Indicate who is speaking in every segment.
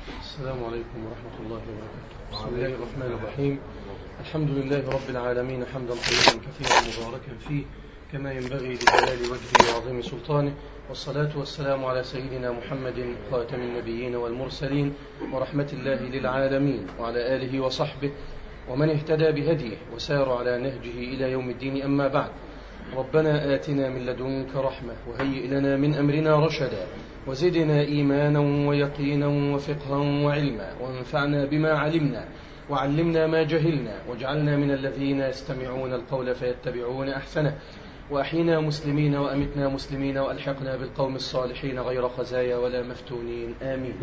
Speaker 1: السلام عليكم ورحمة الله وبركاته بسم الله الرحمن الرحيم الحمد لله رب العالمين حمدا طيبا كثيرا مباركا فيه كما ينبغي لجلال وجهه وعظيم سلطانه والصلاة والسلام على سيدنا محمد خاتم النبيين والمرسلين ورحمة الله للعالمين وعلى آله وصحبه ومن اهتدى بهديه وسار على نهجه إلى يوم الدين أما بعد ربنا آتنا من لدنك رحمة وهيئ لنا من أمرنا رشدا وزدنا إيمانا ويقينا وفقها وعلما وانفعنا بما علمنا وعلمنا ما جهلنا واجعلنا من الذين يستمعون القول فيتبعون أحسنه وأحينا مسلمين وأمتنا مسلمين وألحقنا بالقوم الصالحين غير خزايا ولا مفتونين آمين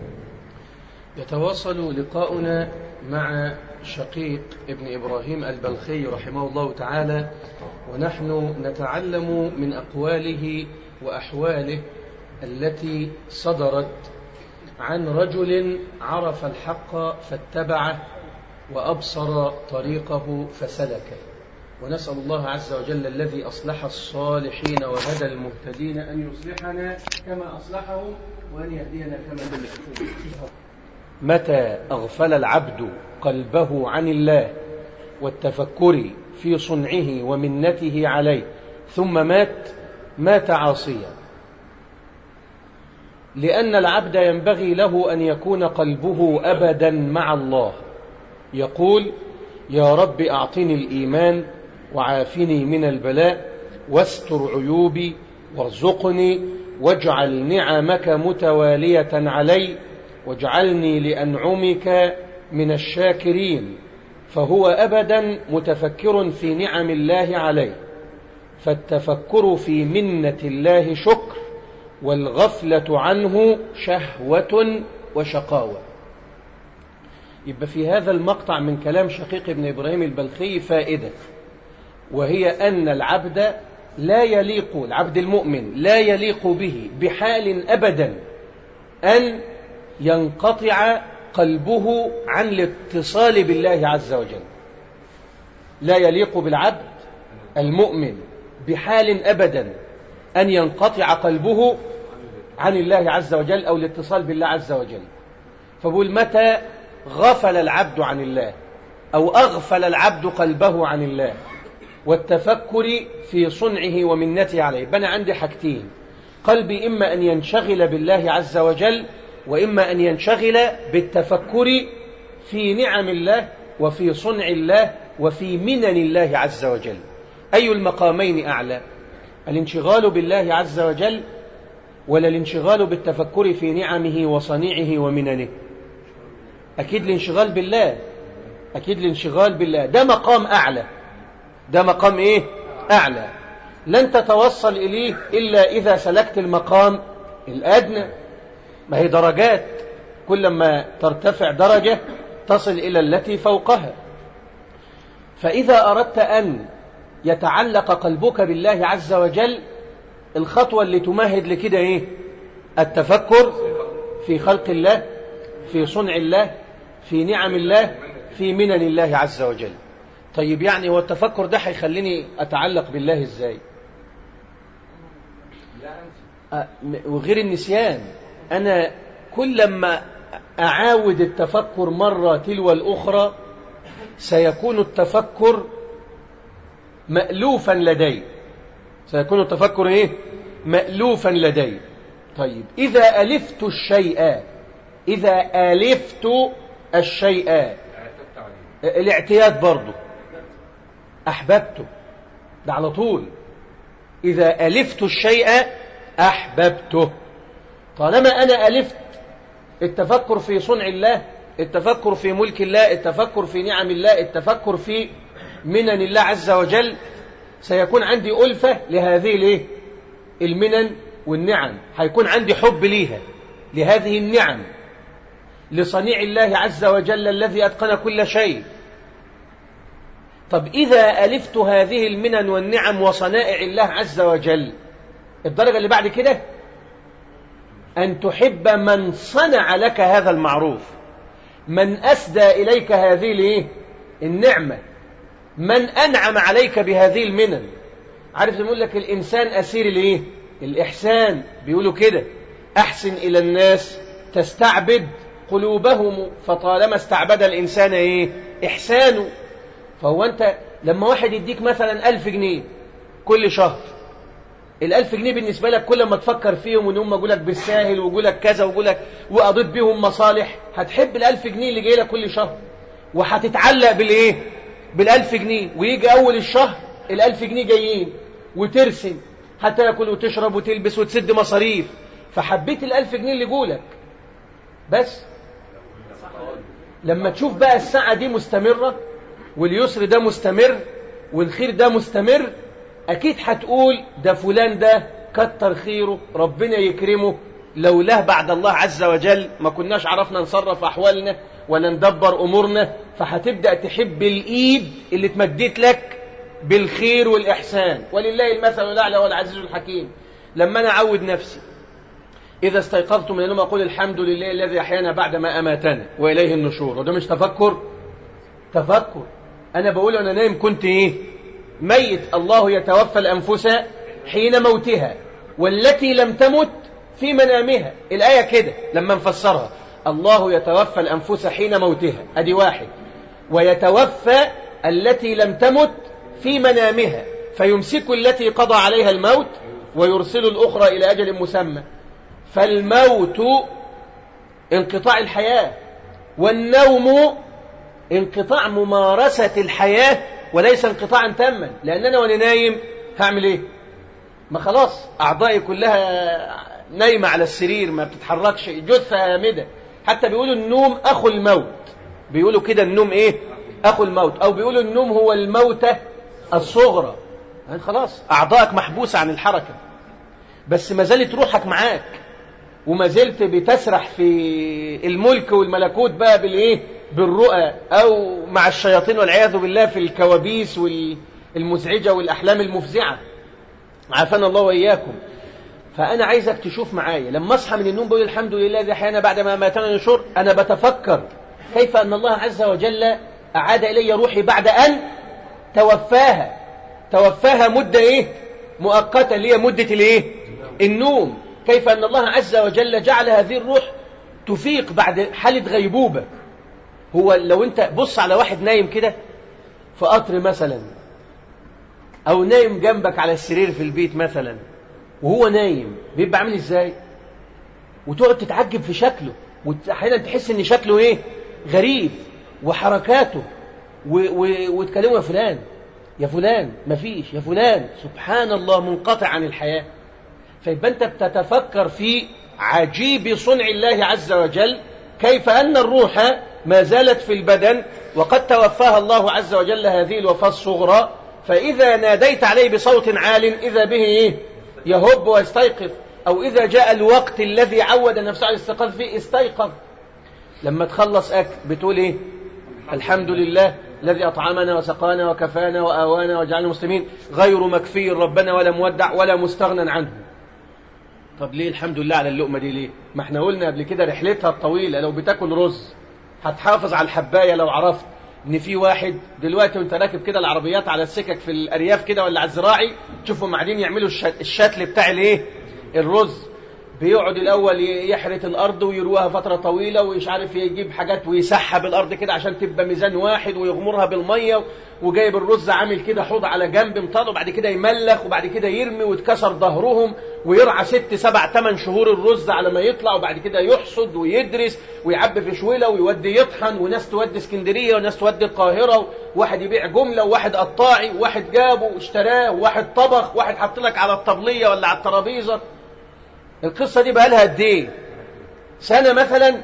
Speaker 1: يتواصل لقاؤنا مع شقيق ابن إبراهيم البلخي رحمه الله تعالى ونحن نتعلم من أقواله وأحواله التي صدرت عن رجل عرف الحق فاتبعه وأبصر طريقه فسلكه ونسأل الله عز وجل الذي أصلح الصالحين وهدى المهتدين أن يصلحنا كما أصلحهم وأن يهدينا كما هدى متى أغفل العبد قلبه عن الله والتفكر في صنعه ومنته عليه ثم مات مات عاصيا لأن العبد ينبغي له أن يكون قلبه أبدا مع الله يقول يا رب أعطني الإيمان وعافني من البلاء واستر عيوبي وارزقني واجعل نعمك متوالية علي واجعلني لأنعمك من الشاكرين فهو أبدا متفكر في نعم الله عليه فالتفكر في منة الله شكر والغفلة عنه شهوة وشقاوة يبقى في هذا المقطع من كلام شقيق ابن إبراهيم البلخي فائدة وهي أن العبد لا يليق العبد المؤمن لا يليق به بحال أبدا أن ينقطع قلبه عن الاتصال بالله عز وجل لا يليق بالعبد المؤمن بحال أبدا أن ينقطع قلبه عن الله عز وجل أو الاتصال بالله عز وجل فبقول متى غفل العبد عن الله أو أغفل العبد قلبه عن الله والتفكر في صنعه ومنته عليه بنى عندي حاجتين قلبي إما أن ينشغل بالله عز وجل وإما أن ينشغل بالتفكر في نعم الله وفي صنع الله وفي منن الله عز وجل أي المقامين أعلى الانشغال بالله عز وجل ولا الانشغال بالتفكر في نعمه وصنيعه ومننه أكيد الانشغال بالله أكيد الانشغال بالله ده مقام أعلى ده مقام إيه أعلى لن تتوصل إليه إلا إذا سلكت المقام الأدنى ما هي درجات كلما ترتفع درجة تصل إلى التي فوقها فإذا أردت أن يتعلق قلبك بالله عز وجل الخطوة اللي تمهد لكده إيه التفكر في خلق الله في صنع الله في نعم الله في منن الله عز وجل طيب يعني هو التفكر ده هيخليني أتعلق بالله إزاي وغير النسيان أنا كل ما أعاود التفكر مرة تلو الأخرى سيكون التفكر مألوفا لدي سيكون التفكر إيه؟ مألوفا لدي طيب إذا ألفت الشيء إذا ألفت الشيء الاعتياد برضه أحببته ده على طول إذا ألفت الشيء أحببته طالما أنا ألفت التفكر في صنع الله التفكر في ملك الله التفكر في نعم الله التفكر في منن الله عز وجل سيكون عندي ألفة لهذه الايه المنن والنعم هيكون عندي حب ليها لهذه النعم لصنيع الله عز وجل الذي أتقن كل شيء طب إذا ألفت هذه المنن والنعم وصنائع الله عز وجل الدرجة اللي بعد كده أن تحب من صنع لك هذا المعروف من أسدى إليك هذه الايه النعمة من أنعم عليك بهذه المنن عارف يقول لك الإنسان أسير الإيه الإحسان بيقولوا كده أحسن إلى الناس تستعبد قلوبهم فطالما استعبد الإنسان إيه إحسانه فهو أنت لما واحد يديك مثلا ألف جنيه كل شهر الألف جنيه بالنسبة لك كل ما تفكر فيهم وإن هم يقول لك بالساهل ويقول لك كذا ويقول لك وقضيت بيهم مصالح هتحب الألف جنيه اللي جاي لك كل شهر وهتتعلق بالإيه؟ بالألف جنيه ويجي أول الشهر الألف جنيه جايين وترسم هتاكل وتشرب وتلبس وتسد مصاريف فحبيت الألف جنيه اللي جولك بس لما تشوف بقى الساعة دي مستمرة واليسر ده مستمر والخير ده مستمر أكيد هتقول ده فلان ده كتر خيره ربنا يكرمه لولاه بعد الله عز وجل ما كناش عرفنا نصرف أحوالنا ولا ندبر أمورنا فهتبدأ تحب الإيد اللي تمديت لك بالخير والإحسان ولله المثل الأعلى والعزيز الحكيم لما أنا أعود نفسي إذا استيقظت من النوم أقول الحمد لله الذي أحيانا بعد ما أماتنا وإليه النشور وده مش تفكر تفكر أنا بقول أنا نايم كنت إيه ميت الله يتوفى الأنفس حين موتها والتي لم تمت في منامها الآية كده لما نفسرها الله يتوفى الأنفس حين موتها أدي واحد ويتوفى التي لم تمت في منامها فيمسك التي قضى عليها الموت ويرسل الأخرى إلى أجل مسمى فالموت انقطاع الحياة والنوم انقطاع ممارسة الحياة وليس انقطاعا تاما لأن أنا وأنا نايم هعمل إيه ما خلاص أعضائي كلها نايمة على السرير ما بتتحركش جثة هامدة حتى بيقولوا النوم أخو الموت بيقولوا كده النوم إيه أخو الموت أو بيقولوا النوم هو الموتة الصغرى يعني خلاص أعضائك محبوسة عن الحركة بس ما زالت روحك معاك وما زلت بتسرح في الملك والملكوت بقى بالايه بالرؤى او مع الشياطين والعياذ بالله في الكوابيس والمزعجه والاحلام المفزعه عافانا الله واياكم فانا عايزك تشوف معايا لما اصحى من النوم بقول الحمد لله الذي احيانا بعد ما ماتنا نشور انا بتفكر كيف ان الله عز وجل اعاد الي روحي بعد ان توفاها توفاها مده ايه مؤقته اللي هي مده الايه النوم كيف أن الله عز وجل جعل هذه الروح تفيق بعد حالة غيبوبة هو لو أنت بص على واحد نايم كده في قطر مثلا أو نايم جنبك على السرير في البيت مثلا وهو نايم بيبقى عامل إزاي وتقعد تتعجب في شكله وأحيانا تحس إن شكله إيه غريب وحركاته وتكلمه يا فلان يا فلان مفيش يا فلان سبحان الله منقطع عن الحياة فيبقى أنت بتتفكر في عجيب صنع الله عز وجل كيف أن الروح ما زالت في البدن وقد توفاها الله عز وجل هذه الوفاة الصغرى فإذا ناديت عليه بصوت عال إذا به إيه؟ يهب ويستيقظ أو إذا جاء الوقت الذي عود نفسه على الاستيقاظ فيه استيقظ لما تخلص أكل بتقول إيه الحمد لله الذي أطعمنا وسقانا وكفانا وآوانا وجعلنا مسلمين غير مكفي ربنا ولا مودع ولا مستغنى عنه طب ليه الحمد لله على اللقمة دي ليه ما احنا قلنا قبل كده رحلتها الطويلة لو بتاكل رز هتحافظ على الحباية لو عرفت ان في واحد دلوقتي وانت راكب كده العربيات على السكك في الارياف كده ولا على الزراعي تشوفهم قاعدين يعملوا الشتل بتاع الايه الرز بيقعد الاول يحرث الارض ويروها فتره طويله ومش عارف يجيب حاجات ويسحب الارض كده عشان تبقى ميزان واحد ويغمرها بالميه وجايب الرز عامل كده حوض على جنب مطاله وبعد كده يملخ وبعد كده يرمي ويتكسر ظهرهم ويرعى ست سبع ثمان شهور الرز على ما يطلع وبعد كده يحصد ويدرس ويعبي في شويله ويودي يطحن وناس تودي اسكندريه وناس تودي القاهره وواحد يبيع جمله وواحد قطاعي وواحد جابه واشتراه وواحد طبخ وواحد حط لك على الطبليه ولا على الترابيزه القصة دي بقى لها قد ايه سنة مثلا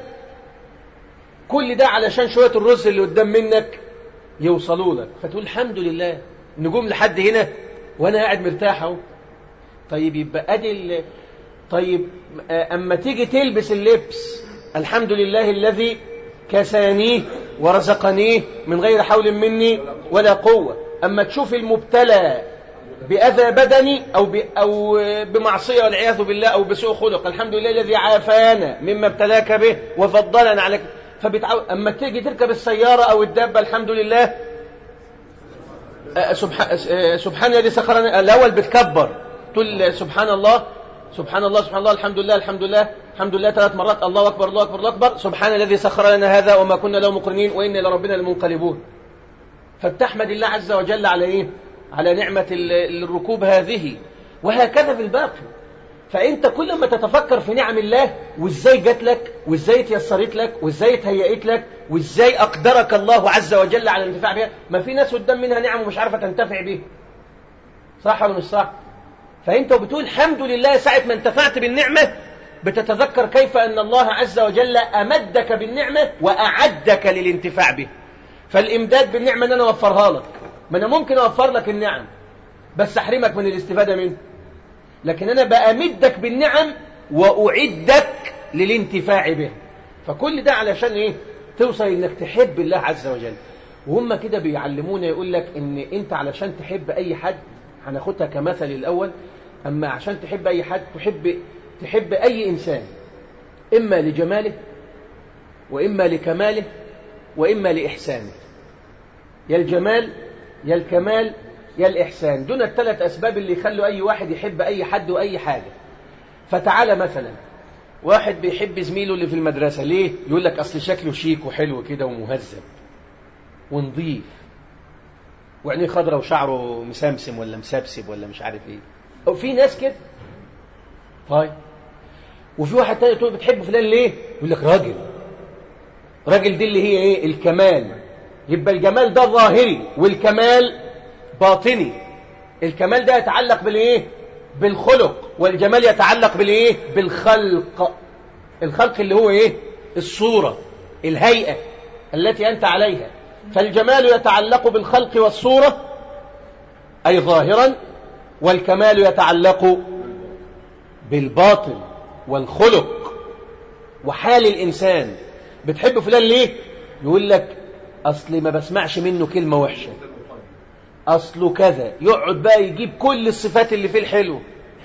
Speaker 1: كل ده علشان شوية الرز اللي قدام منك يوصلوا لك فتقول الحمد لله نجوم لحد هنا وانا قاعد مرتاح اهو طيب يبقى ادي طيب اما تيجي تلبس اللبس الحمد لله الذي كسانيه ورزقنيه من غير حول مني ولا قوة اما تشوف المبتلى بأذى بدني أو, ب... أو بمعصية والعياذ بالله أو بسوء خلق الحمد لله الذي عافانا مما ابتلاك به وفضلنا عليك فبتعو... أما تيجي تركب السيارة أو الدابة الحمد لله سبحان, سبحان الذي سخرنا الأول بتكبر تقول سبحان الله سبحان الله سبحان الله الحمد لله الحمد لله الحمد لله ثلاث مرات الله أكبر الله أكبر الله أكبر سبحان الذي سخر لنا هذا وما كنا له مقرنين وإنا لربنا لمنقلبون فبتحمد الله عز وجل على إيه على نعمة الركوب هذه وهكذا في الباقي فأنت كل ما تتفكر في نعم الله وإزاي جات لك وإزاي تيسرت لك وإزاي تهيئت لك وإزاي أقدرك الله عز وجل على الانتفاع بها ما في ناس قدام منها نعم ومش عارفة تنتفع بها صح ولا مش صح فأنت بتقول الحمد لله ساعة ما انتفعت بالنعمة بتتذكر كيف أن الله عز وجل أمدك بالنعمة وأعدك للانتفاع به فالإمداد بالنعمة أن أنا أوفرها لك ما أنا ممكن أوفر لك النعم بس أحرمك من الاستفادة منه لكن أنا بأمدك بالنعم وأعدك للانتفاع به فكل ده علشان إيه توصل إنك تحب الله عز وجل وهم كده بيعلمونا يقول لك إن أنت علشان تحب أي حد هناخدها كمثل الأول أما عشان تحب أي حد تحب تحب أي إنسان إما لجماله وإما لكماله وإما لإحسانه يا الجمال يا الكمال يا الإحسان دون الثلاث أسباب اللي يخلوا أي واحد يحب أي حد وأي حاجة فتعالى مثلا واحد بيحب زميله اللي في المدرسة ليه؟ يقول لك أصل شكله شيك وحلو كده ومهذب ونظيف وعينيه خضرة وشعره مسمسم ولا مسبسب ولا مش عارف ايه أو في ناس كده طيب وفي واحد تاني تقول بتحب فلان ليه؟ يقول لك راجل راجل دي اللي هي ايه؟ الكمال يبقى الجمال ده ظاهري والكمال باطني الكمال ده يتعلق بالايه بالخلق والجمال يتعلق بالايه بالخلق الخلق اللي هو ايه الصورة الهيئة التي أنت عليها فالجمال يتعلق بالخلق والصورة أي ظاهرا والكمال يتعلق بالباطن والخلق وحال الإنسان بتحب فلان ليه يقول لك أصل ما بسمعش منه كلمة وحشة أصله كذا يقعد بقى يجيب كل الصفات اللي فيه الحلو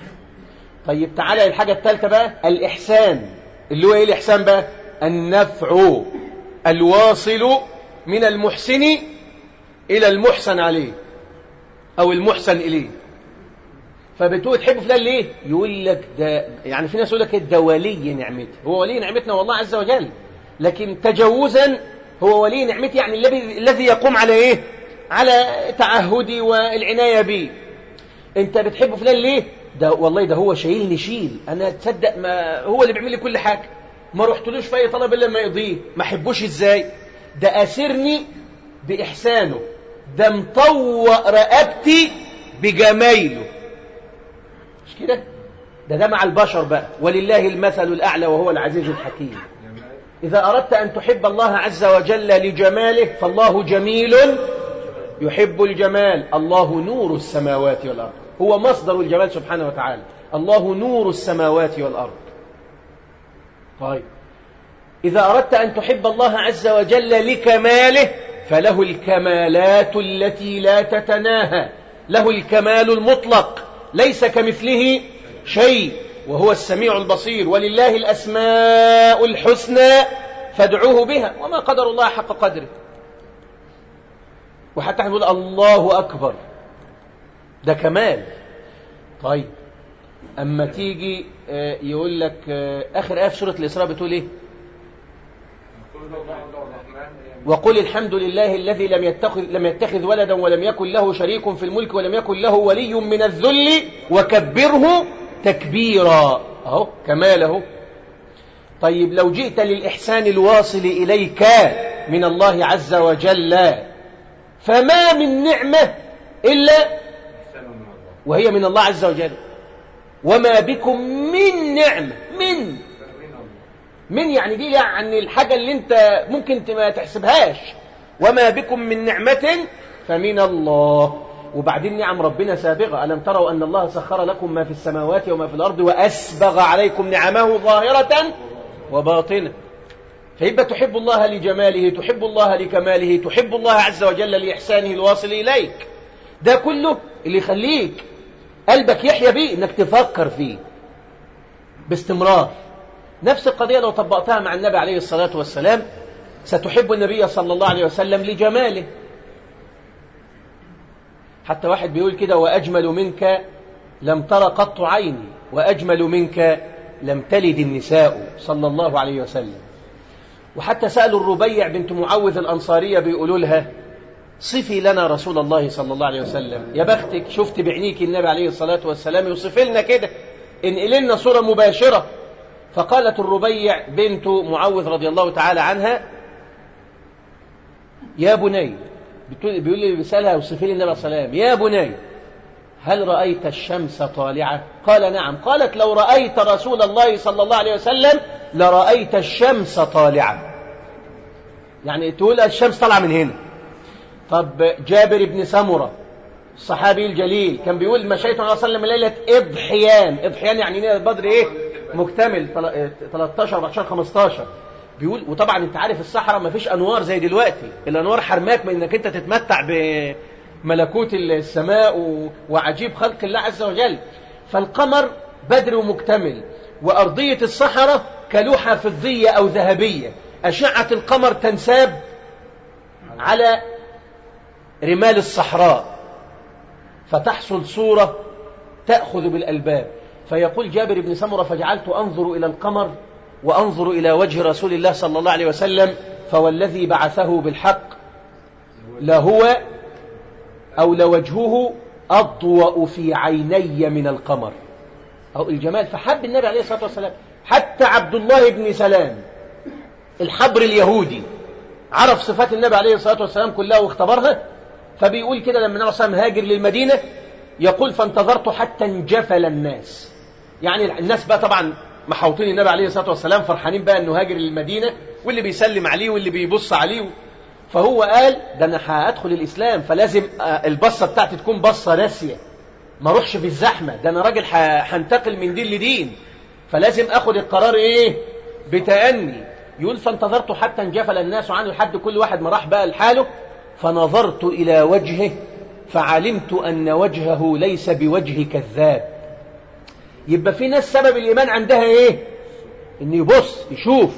Speaker 1: طيب تعالى الحاجة الثالثة بقى الإحسان اللي هو إيه الإحسان بقى النفع الواصل من المحسن إلى المحسن عليه أو المحسن إليه فبتقول تحب فلان ليه يقول لك ده يعني في ناس يقول لك ده ولي نعمتي هو ولي نعمتنا والله عز وجل لكن تجوزا هو ولي نعمتي يعني الذي الذي يقوم على ايه على تعهدي والعناية بي انت بتحب فلان ليه ده والله ده هو شايلني شيل انا تصدق ما هو اللي بيعمل لي كل حاجة ما رحتلوش في اي طلب الا لما يقضيه ما احبوش ازاي ده اسرني باحسانه ده مطوق رقبتي بجمايله مش كده ده ده مع البشر بقى ولله المثل الاعلى وهو العزيز الحكيم إذا أردت أن تحب الله عز وجل لجماله فالله جميل يحب الجمال الله نور السماوات والأرض هو مصدر الجمال سبحانه وتعالى الله نور السماوات والأرض طيب إذا أردت أن تحب الله عز وجل لكماله فله الكمالات التي لا تتناهى له الكمال المطلق ليس كمثله شيء وهو السميع البصير ولله الأسماء الحسنى فادعوه بها وما قدر الله حق قدره وحتى نقول الله أكبر ده كمال طيب أما تيجي يقول لك آخر آية في سورة الإسراء بتقول إيه وقل الحمد لله الذي لم يتخذ, لم يتخذ ولدا ولم يكن له شريك في الملك ولم يكن له ولي من الذل وكبره تكبيرا اهو كماله طيب لو جئت للإحسان الواصل إليك من الله عز وجل فما من نعمة إلا وهي من الله عز وجل وما بكم من نعمة من من يعني دي يعني الحاجة اللي انت ممكن ما تحسبهاش وما بكم من نعمة فمن الله وبعدين نعم ربنا سابغة ألم تروا أن الله سخر لكم ما في السماوات وما في الأرض وأسبغ عليكم نعمه ظاهرة وباطنة فيبقى تحب الله لجماله تحب الله لكماله تحب الله عز وجل لإحسانه الواصل إليك ده كله اللي يخليك قلبك يحيا بيه انك تفكر فيه باستمرار نفس القضية لو طبقتها مع النبي عليه الصلاة والسلام ستحب النبي صلى الله عليه وسلم لجماله حتى واحد بيقول كده وأجمل منك لم تر قط عيني وأجمل منك لم تلد النساء صلى الله عليه وسلم وحتى سألوا الربيع بنت معوذ الأنصارية بيقولوا لها صفي لنا رسول الله صلى الله عليه وسلم يا بختك شفت بعينيك النبي عليه الصلاة والسلام يوصف لنا كده انقل لنا صورة مباشرة فقالت الربيع بنت معوذ رضي الله تعالى عنها يا بني بيقول لي بيسألها وصفي لي النبي صلى الله عليه وسلم يا بني هل رأيت الشمس طالعة قال نعم قالت لو رأيت رسول الله صلى الله عليه وسلم لرأيت الشمس طالعة يعني تقول الشمس طالعة من هنا طب جابر بن سمرة الصحابي الجليل كان بيقول مشيت عليه وسلم ليلة إضحيان إضحيان يعني بدر إيه مكتمل 13 14 15 بيقول وطبعا انت عارف الصحراء ما فيش انوار زي دلوقتي الانوار حرماك من انك انت تتمتع بملكوت السماء وعجيب خلق الله عز وجل فالقمر بدر ومكتمل وارضيه الصحراء كلوحه فضيه او ذهبيه اشعه القمر تنساب على رمال الصحراء فتحصل صوره تاخذ بالالباب فيقول جابر بن سمره فجعلت انظر الى القمر وأنظر إلى وجه رسول الله صلى الله عليه وسلم فوالذي بعثه بالحق لهو أو لوجهه أضوأ في عيني من القمر أو الجمال فحب النبي عليه الصلاة والسلام حتى عبد الله بن سلام الحبر اليهودي عرف صفات النبي عليه الصلاة والسلام كلها واختبرها فبيقول كده لما النبي صلى الله عليه وسلم هاجر للمدينة يقول فانتظرت حتى انجفل الناس يعني الناس بقى طبعا محوطين النبي عليه الصلاه والسلام فرحانين بقى انه هاجر للمدينه واللي بيسلم عليه واللي بيبص عليه فهو قال ده انا هادخل الاسلام فلازم البصه بتاعتي تكون بصه راسيه ما اروحش في الزحمه ده انا راجل هنتقل من دين لدين فلازم اخد القرار ايه بتأني يقول فانتظرت حتى انجفل الناس عنه لحد كل واحد ما راح بقى لحاله فنظرت الى وجهه فعلمت ان وجهه ليس بوجه كذاب يبقى في ناس سبب الإيمان عندها إيه إن يبص يشوف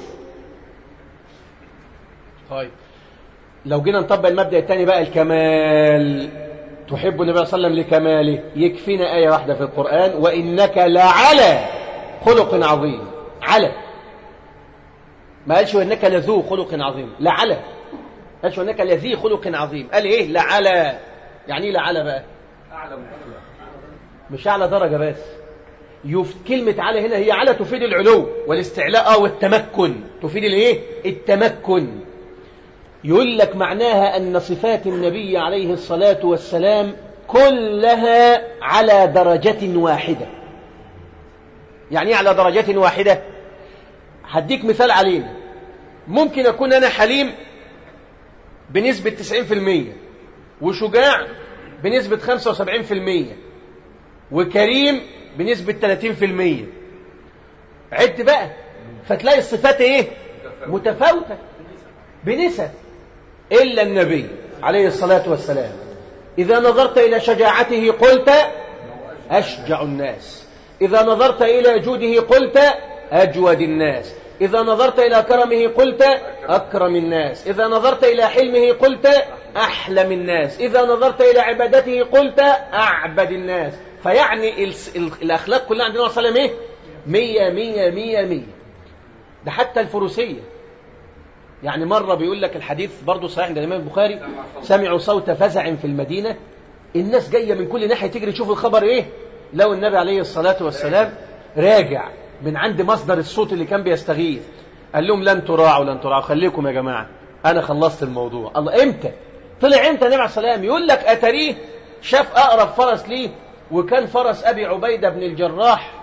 Speaker 1: طيب لو جينا نطبق المبدأ الثاني بقى الكمال تحب النبي صلى الله عليه وسلم لكماله يكفينا آية واحدة في القرآن وإنك لعلى خلق عظيم على ما قالش وإنك لذو خلق عظيم لعلى قالش وإنك لذي خلق عظيم قال إيه لعلى يعني إيه لعلى بقى أعلى مش أعلى درجة بس يف... كلمة على هنا هي على تفيد العلو والاستعلاء والتمكن تفيد الايه التمكن يقول لك معناها أن صفات النبي عليه الصلاة والسلام كلها على درجة واحدة يعني ايه على درجة واحدة هديك مثال علينا ممكن أكون أنا حليم بنسبة 90% وشجاع بنسبة 75% وكريم بنسبة 30% عد بقى فتلاقي الصفات ايه متفاوتة بنسب إلا النبي عليه الصلاة والسلام إذا نظرت إلى شجاعته قلت أشجع الناس إذا نظرت إلى جوده قلت أجود الناس إذا نظرت إلى كرمه قلت أكرم الناس إذا نظرت إلى حلمه قلت أحلم الناس إذا نظرت إلى عبادته قلت أعبد الناس فيعني الأخلاق كلها عندنا صلى الله عليه وسلم مية مية مية مية ده حتى الفروسية يعني مرة بيقول لك الحديث برضه صحيح عند الإمام البخاري سمعوا صوت فزع في المدينة الناس جاية من كل ناحية تجري تشوف الخبر إيه لو النبي عليه الصلاة والسلام راجع من عند مصدر الصوت اللي كان بيستغيث قال لهم لن تراعوا لن تراعوا خليكم يا جماعة أنا خلصت الموضوع الله إمتى طلع إمتى النبي عليه السلام يقول لك أتريه شاف أقرب فرس ليه وكان فرس أبي عبيدة بن الجراح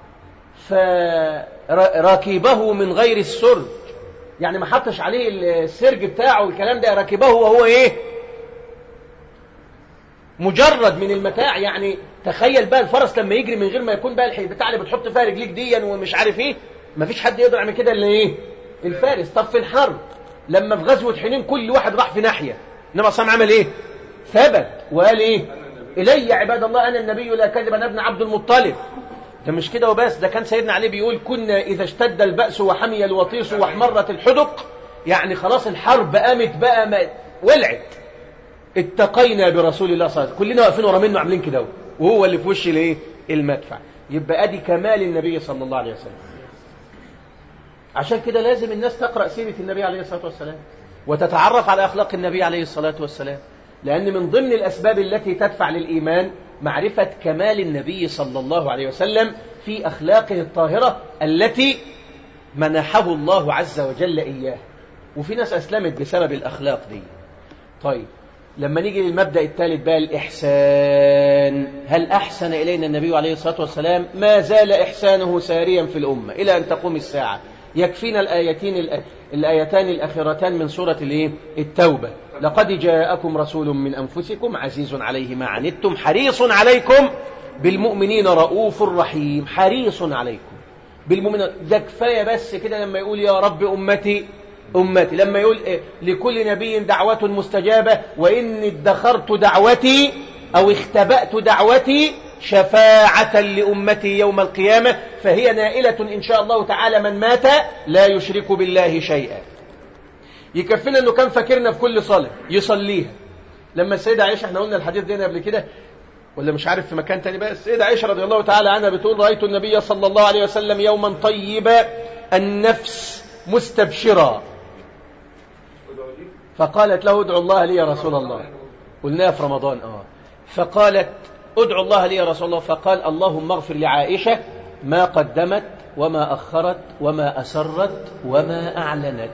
Speaker 1: فركبه من غير السرج يعني ما حطش عليه السرج بتاعه والكلام ده ركبه وهو ايه مجرد من المتاع يعني تخيل بقى الفرس لما يجري من غير ما يكون بقى البتاع اللي بتحط فيها رجليك ديا ومش عارف ايه ما فيش حد يقدر يعمل كده الا ايه الفارس طب في الحرب لما في غزوه حنين كل واحد راح في ناحيه انما صام عمل ايه ثبت وقال ايه الي عباد الله انا النبي لا كذب انا ابن عبد المطلب ده مش كده وبس ده كان سيدنا علي بيقول كنا اذا اشتد البأس وحمي الوطيس واحمرت الحدق يعني خلاص الحرب قامت بقى ما ولعت اتقينا برسول الله صلى الله عليه وسلم كلنا واقفين ورا منه عاملين كده وهو اللي في وش الايه المدفع يبقى أدي كمال النبي صلى الله عليه وسلم عشان كده لازم الناس تقرأ سيرة النبي عليه الصلاة والسلام وتتعرف على أخلاق النبي عليه الصلاة والسلام لأن من ضمن الأسباب التي تدفع للإيمان معرفة كمال النبي صلى الله عليه وسلم في أخلاقه الطاهرة التي منحه الله عز وجل إياه وفي ناس أسلمت بسبب الأخلاق دي طيب لما نيجي للمبدأ الثالث بقى الإحسان هل أحسن إلينا النبي عليه الصلاة والسلام ما زال إحسانه ساريا في الأمة إلى أن تقوم الساعة يكفينا الآيتين الآيتان الأخيرتان من سورة الإيه؟ التوبة لقد جاءكم رسول من أنفسكم عزيز عليه ما عنتم حريص عليكم بالمؤمنين رؤوف رحيم حريص عليكم بالمؤمنين ده كفاية بس كده لما يقول يا رب أمتي أمتي لما يقول إيه لكل نبي دعوة مستجابة وإني ادخرت دعوتي أو اختبأت دعوتي شفاعة لأمتي يوم القيامة فهي نائلة إن شاء الله تعالى من مات لا يشرك بالله شيئا يكفينا أنه كان فاكرنا في كل صلاة يصليها لما السيدة عائشة احنا قلنا الحديث ده قبل كده ولا مش عارف في مكان تاني بقى السيدة عائشة رضي الله تعالى عنها بتقول رأيت النبي صلى الله عليه وسلم يوما طيبا النفس مستبشرا فقالت له ادعو الله لي يا رسول الله قلناها في رمضان اه فقالت ادعو الله لي يا رسول الله فقال اللهم اغفر لعائشة ما قدمت وما أخرت وما أسرت وما أعلنت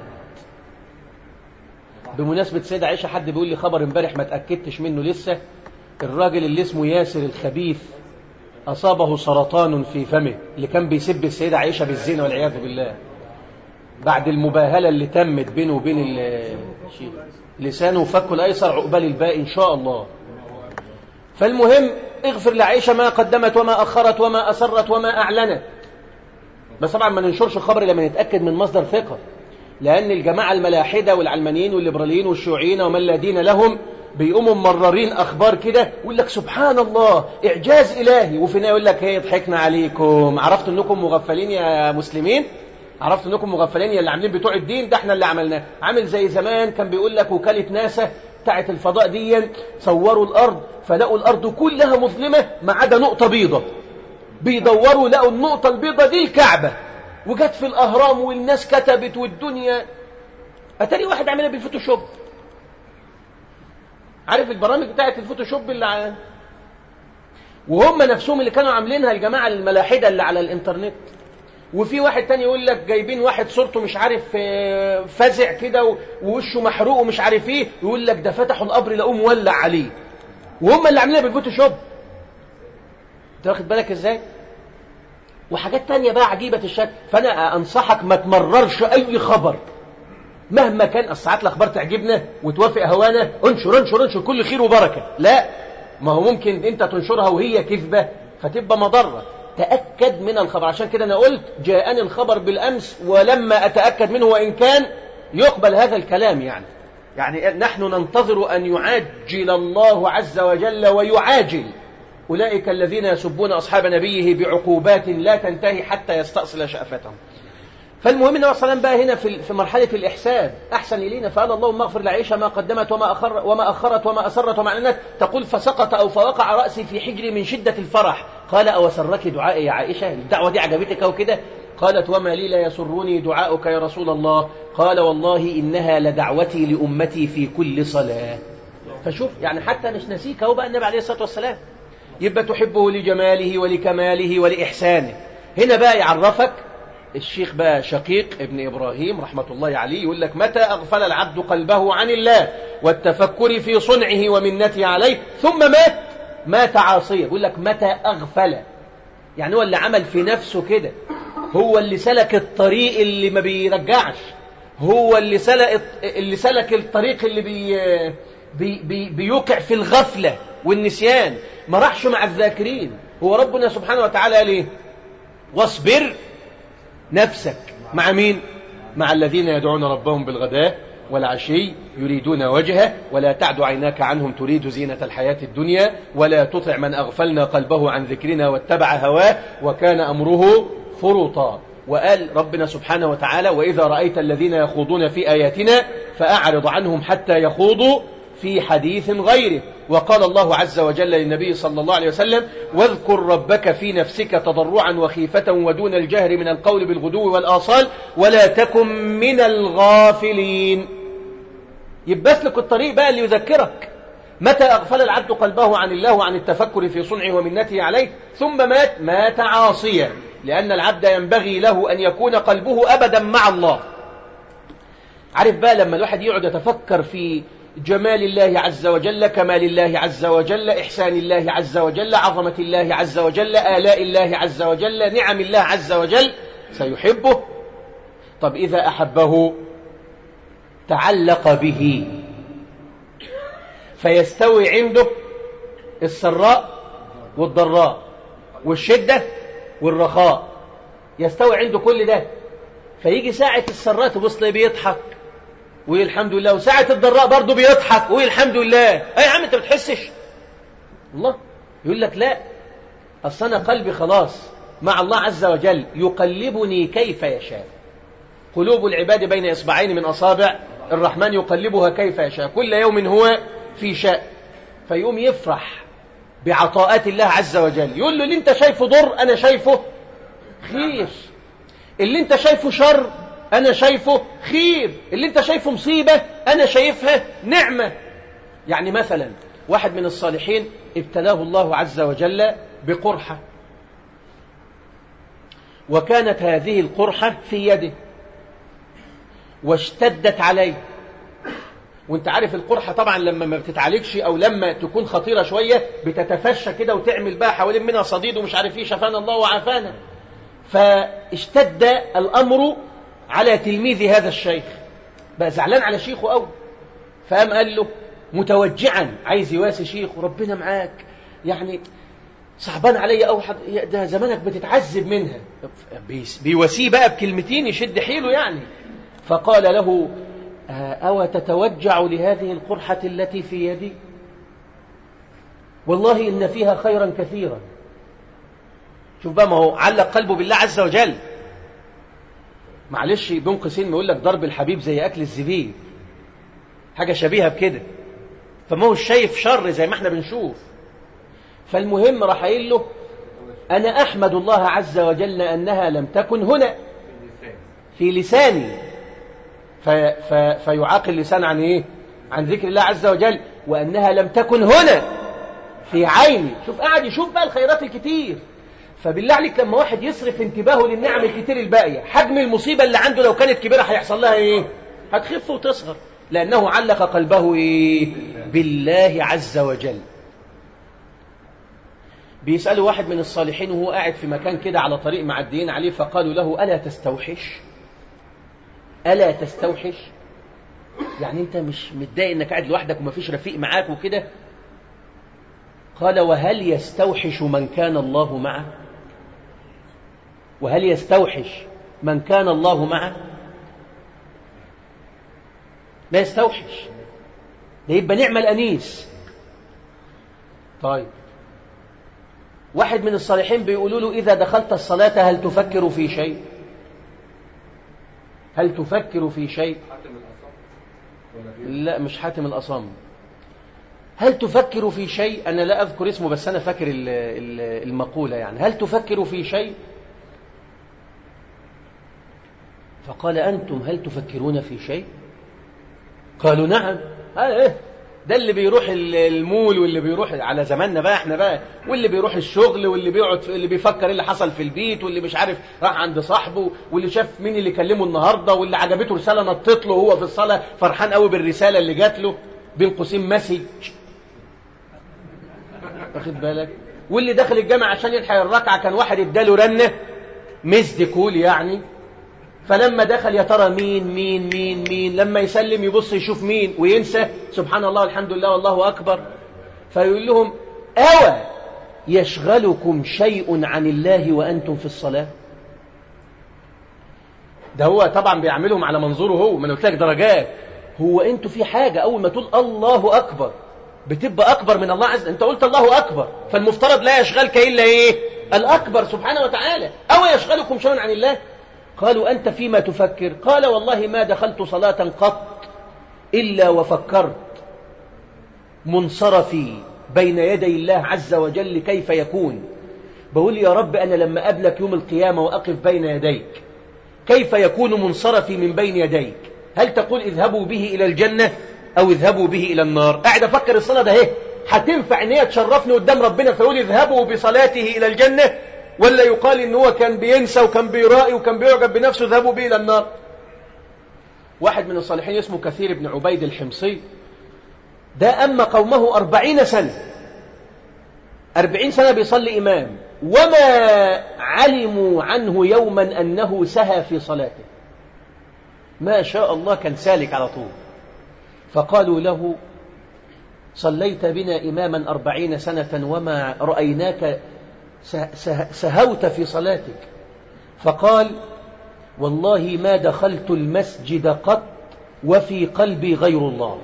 Speaker 1: بمناسبة سيدة عائشة حد بيقول لي خبر امبارح ما تأكدتش منه لسه الراجل اللي اسمه ياسر الخبيث أصابه سرطان في فمه اللي كان بيسب السيدة عائشة بالزنا والعياذ بالله بعد المباهلة اللي تمت بينه وبين لسانه فك الأيسر عقبال الباقي إن شاء الله فالمهم اغفر لعائشة ما قدمت وما أخرت وما أسرت وما أعلنت بس طبعا ما ننشرش الخبر لما نتأكد من مصدر ثقة لأن الجماعة الملاحدة والعلمانيين والليبراليين والشيوعيين ومن لا دين لهم بيقوموا مررين أخبار كده يقول لك سبحان الله إعجاز إلهي وفي يقول لك هي ضحكنا عليكم عرفتوا أنكم مغفلين يا مسلمين عرفت انكم مغفلين يا اللي عاملين بتوع الدين ده احنا اللي عملناه عامل زي زمان كان بيقول لك وكالة ناسا بتاعت الفضاء دي صوروا الارض فلقوا الارض كلها مظلمة ما عدا نقطة بيضة بيدوروا لقوا النقطة البيضة دي الكعبة وجت في الاهرام والناس كتبت والدنيا اتاري واحد عاملها بالفوتوشوب عارف البرامج بتاعت الفوتوشوب اللي ع... وهم نفسهم اللي كانوا عاملينها الجماعة الملاحدة اللي على الانترنت وفي واحد تاني يقول لك جايبين واحد صورته مش عارف فزع كده ووشه محروق ومش عارف ايه يقول لك ده فتحوا القبر لقوه مولع عليه وهم اللي عاملينها بالفوتوشوب انت واخد بالك ازاي وحاجات تانية بقى عجيبة الشكل فانا انصحك ما تمررش اي خبر مهما كان ساعات الاخبار تعجبنا وتوافق هوانا انشر انشر انشر كل خير وبركة لا ما هو ممكن انت تنشرها وهي كذبة فتبقى مضرة تأكد من الخبر عشان كده أنا قلت جاءني الخبر بالأمس ولما أتأكد منه وإن كان يقبل هذا الكلام يعني يعني نحن ننتظر أن يعجل الله عز وجل ويعاجل أولئك الذين يسبون أصحاب نبيه بعقوبات لا تنتهي حتى يستأصل شأفتهم فالمهم النبي صلى الله عليه وسلم بقى هنا في في مرحلة الإحسان أحسن إلينا فقال اللهم اغفر لعيشة ما قدمت وما أخر وما أخرت وما أسرت وما أعلنت تقول فسقط أو فوقع رأسي في حجري من شدة الفرح قال أو سرك دعائي يا عائشة الدعوة دي عجبتك أو كده قالت وما لي لا يسرني دعاؤك يا رسول الله قال والله إنها لدعوتي لأمتي في كل صلاة فشوف يعني حتى مش نسيك هو بقى النبي عليه الصلاة والسلام يبقى تحبه لجماله ولكماله ولإحسانه هنا بقى يعرفك الشيخ بقى شقيق ابن إبراهيم رحمة الله عليه يقول لك متى أغفل العبد قلبه عن الله والتفكر في صنعه ومنته عليه ثم مات مات عاصيا يقول لك متى أغفل يعني هو اللي عمل في نفسه كده هو اللي سلك الطريق اللي ما بيرجعش هو اللي سلك اللي سلك الطريق اللي بي بي بي بيوقع في الغفلة والنسيان ما راحش مع الذاكرين هو ربنا سبحانه وتعالى قال ايه واصبر نفسك مع مين مع الذين يدعون ربهم بالغداة والعشي يريدون وجهه ولا تعد عيناك عنهم تريد زينة الحياة الدنيا ولا تطع من أغفلنا قلبه عن ذكرنا واتبع هواه وكان أمره فرطا وقال ربنا سبحانه وتعالى وإذا رأيت الذين يخوضون في آياتنا فأعرض عنهم حتى يخوضوا في حديث غيره وقال الله عز وجل للنبي صلى الله عليه وسلم واذكر ربك في نفسك تضرعا وخيفة ودون الجهر من القول بالغدو والآصال ولا تكن من الغافلين يبقى لك الطريق بقى اللي يذكرك متى أغفل العبد قلبه عن الله وعن التفكر في صنعه ومنته عليه ثم مات مات عاصيا لأن العبد ينبغي له أن يكون قلبه أبدا مع الله عارف بقى لما الواحد يقعد يتفكر في جمال الله عز وجل كمال الله عز وجل إحسان الله عز وجل عظمة الله عز وجل آلاء الله عز وجل نعم الله عز وجل سيحبه طب إذا أحبه تعلق به فيستوي عنده السراء والضراء والشدة والرخاء يستوي عنده كل ده فيجي ساعة السراء تبص ليه بيضحك ويقول الحمد لله وساعة الضراء برضه بيضحك ويقول الحمد لله اي يا عم انت بتحسش الله يقول لك لا اصل انا قلبي خلاص مع الله عز وجل يقلبني كيف يشاء قلوب العباد بين اصبعين من اصابع الرحمن يقلبها كيف يشاء كل يوم هو في شاء فيقوم يفرح بعطاءات الله عز وجل يقول له اللي انت شايفه ضر انا شايفه خير اللي انت شايفه شر انا شايفه خير اللي انت شايفه مصيبة انا شايفها نعمة يعني مثلا واحد من الصالحين ابتلاه الله عز وجل بقرحة وكانت هذه القرحة في يده واشتدت عليه وانت عارف القرحة طبعا لما ما بتتعالجش او لما تكون خطيرة شوية بتتفشى كده وتعمل بقى حوالين منها صديد ومش عارف ايه شفانا الله وعافانا فاشتد الامر على تلميذ هذا الشيخ بقى زعلان على شيخه قوي فقام قال له متوجعا عايز يواسي شيخ وربنا معاك يعني صعبان عليا قوي حد... ده زمانك بتتعذب منها بيواسيه بقى بكلمتين يشد حيله يعني فقال له أو تتوجع لهذه القرحة التي في يدي والله إن فيها خيرا كثيرا شوف بقى ما هو علق قلبه بالله عز وجل معلش بين قوسين يقول لك ضرب الحبيب زي أكل الزبيب حاجة شبيهة بكده فما هو شايف شر زي ما احنا بنشوف فالمهم راح قايل له أنا أحمد الله عز وجل أنها لم تكن هنا في لساني في في فيعاقل اللسان عن إيه عن ذكر الله عز وجل وأنها لم تكن هنا في عيني شوف قاعد يشوف بقى الخيرات الكتير فبالله عليك لما واحد يصرف انتباهه للنعم الكتير الباقية حجم المصيبة اللي عنده لو كانت كبيرة هيحصل لها ايه هتخف وتصغر لأنه علق قلبه ايه بالله عز وجل بيسأله واحد من الصالحين وهو قاعد في مكان كده على طريق معديين عليه فقالوا له ألا تستوحش ألا تستوحش يعني أنت مش متضايق أنك قاعد لوحدك ومفيش رفيق معاك وكده قال وهل يستوحش من كان الله معه وهل يستوحش من كان الله معه ما يستوحش ده يبقى نعم الأنيس طيب واحد من الصالحين بيقولوا له إذا دخلت الصلاة هل تفكر في شيء هل تفكر في شيء لا مش حاتم الأصم هل تفكر في شيء أنا لا أذكر اسمه بس أنا فاكر المقولة يعني هل تفكر في شيء فقال أنتم هل تفكرون في شيء قالوا نعم هذا إيه ده اللي بيروح المول واللي بيروح على زماننا بقى احنا بقى واللي بيروح الشغل واللي بيقعد اللي بيفكر ايه اللي حصل في البيت واللي مش عارف راح عند صاحبه واللي شاف مين اللي كلمه النهارده واللي عجبته رساله نطت له وهو في الصلاه فرحان قوي بالرساله اللي جات له بين قوسين مسج واخد بالك واللي داخل الجامع عشان يلحق الركعه كان واحد اداله رنه مزد كول يعني فلما دخل يا ترى مين مين مين مين لما يسلم يبص يشوف مين وينسى سبحان الله الحمد لله والله أكبر فيقول لهم أوى يشغلكم شيء عن الله وأنتم في الصلاة ده هو طبعا بيعملهم على منظوره هو ما انا قلت لك درجات هو انتوا في حاجة أول ما تقول الله أكبر بتبقى أكبر من الله عز أنت قلت الله أكبر فالمفترض لا يشغلك إلا إيه الأكبر سبحانه وتعالى أو يشغلكم شيء عن الله قالوا أنت فيما تفكر قال والله ما دخلت صلاة قط إلا وفكرت منصرفي بين يدي الله عز وجل كيف يكون بقول يا رب أنا لما أقابلك يوم القيامة وأقف بين يديك كيف يكون منصرفي من بين يديك هل تقول اذهبوا به إلى الجنة أو اذهبوا به إلى النار قاعد أفكر الصلاة ده اهي هتنفع ان هي تشرفني قدام ربنا فيقول اذهبوا بصلاته إلى الجنة ولا يقال ان هو كان بينسى وكان بيرائي وكان بيعجب بنفسه اذهبوا به إلى النار واحد من الصالحين اسمه كثير بن عبيد الحمصي ده أما قومه أربعين سنة أربعين سنة بيصلي إمام وما علموا عنه يوما أنه سهى في صلاته ما شاء الله كان سالك على طول فقالوا له صليت بنا إماما أربعين سنة وما رأيناك سهوت في صلاتك فقال والله ما دخلت المسجد قط وفي قلبي غير الله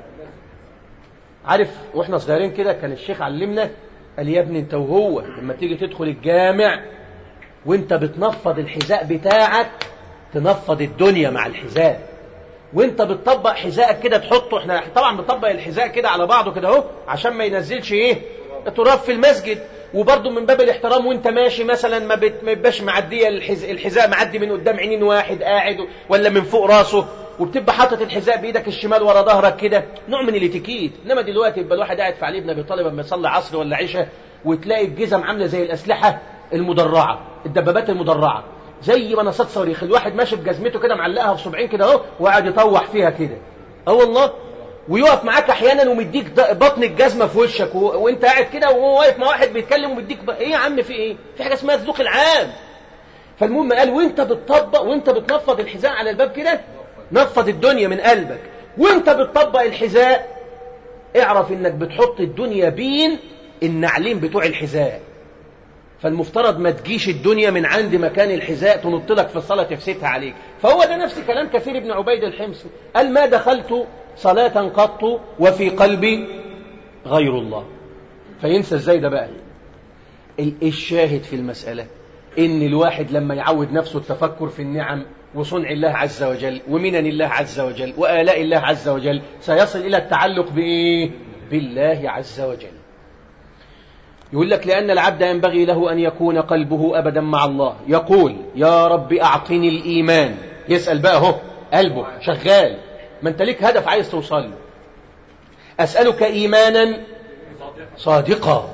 Speaker 1: عارف واحنا صغيرين كده كان الشيخ علمنا قال يا ابني انت وهو لما تيجي تدخل الجامع وانت بتنفض الحذاء بتاعك تنفض الدنيا مع الحذاء وانت بتطبق حذائك كده تحطه احنا طبعا بنطبق الحذاء كده على بعضه كده اهو عشان ما ينزلش ايه تراب في المسجد وبرضه من باب الاحترام وانت ماشي مثلا ما بتبقاش معديه الحذاء معدي من قدام عينين واحد قاعد ولا من فوق راسه وبتبقى حاطط الحذاء بايدك الشمال ورا ظهرك كده نوع من الاتيكيت انما دلوقتي يبقى الواحد قاعد في علي بن ابي طالب لما يصلي عصر ولا عشاء وتلاقي الجزم عامله زي الاسلحه المدرعه الدبابات المدرعه زي منصات صواريخ الواحد ماشي بجزمته كده معلقها في صبعين كده اهو وقاعد يطوح فيها كده اه والله ويقف معاك احيانا ومديك بطن الجزمه في وشك و... وانت قاعد كده وهو واقف مع واحد بيتكلم ومديك ب... ايه يا عم في ايه في حاجه اسمها الذوق العام فالمهم قال وانت بتطبق وانت بتنفض الحذاء على الباب كده نفض الدنيا من قلبك وانت بتطبق الحذاء اعرف انك بتحط الدنيا بين النعلين بتوع الحذاء فالمفترض ما تجيش الدنيا من عند مكان الحذاء تنط لك في الصلاة تفسدها عليك فهو ده نفس كلام كثير بن عبيد الحمصي قال ما دخلت صلاة قط وفي قلبي غير الله فينسى ازاي ده بقى الشاهد في المسألة ان الواحد لما يعود نفسه التفكر في النعم وصنع الله عز وجل ومنن الله عز وجل وآلاء الله عز وجل سيصل إلى التعلق بإيه؟ بالله عز وجل يقول لك لأن العبد ينبغي له أن يكون قلبه أبدا مع الله يقول يا رب أعطني الإيمان يسأل بقى هو قلبه شغال ما أنت ليك هدف عايز توصل له أسألك إيمانا صادقا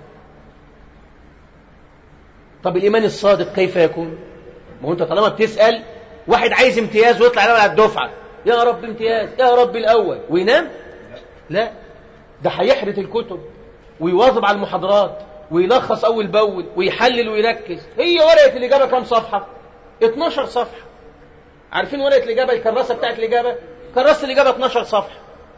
Speaker 1: طب الإيمان الصادق كيف يكون ما هو أنت طالما بتسأل واحد عايز امتياز ويطلع الأول على الدفعة يا رب امتياز يا رب الأول وينام لا ده هيحرت الكتب ويواظب على المحاضرات ويلخص أول بأول ويحلل ويركز هي ورقة الإجابة كام صفحة 12 صفحة عارفين ورقة الإجابة الكراسة بتاعت الإجابة كراسة الإجابة 12 صفحة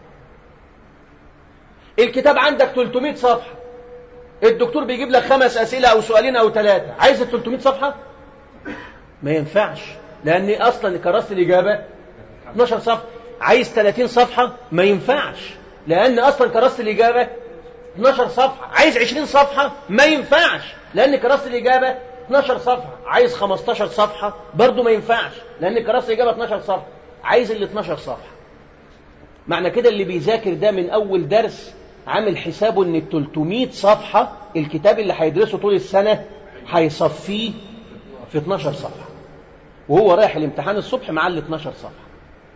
Speaker 1: الكتاب عندك 300 صفحة الدكتور بيجيب لك خمس أسئلة أو سؤالين أو ثلاثة عايز ال 300 صفحة ما ينفعش لأن أصلا كراسة الإجابة 12 صفحة عايز 30 صفحة ما ينفعش لأن أصلا كراسة الإجابة 12 صفحة عايز 20 صفحة ما ينفعش لأن كراسة الإجابة 12 صفحة عايز 15 صفحة برضو ما ينفعش لأن كراسة الإجابة 12 صفحة عايز ال 12 صفحة معنى كده اللي بيذاكر ده من أول درس عامل حسابه ان ال 300 صفحة الكتاب اللي هيدرسه طول السنة هيصفيه في 12 صفحة وهو رايح الامتحان الصبح مع ال 12 صفحة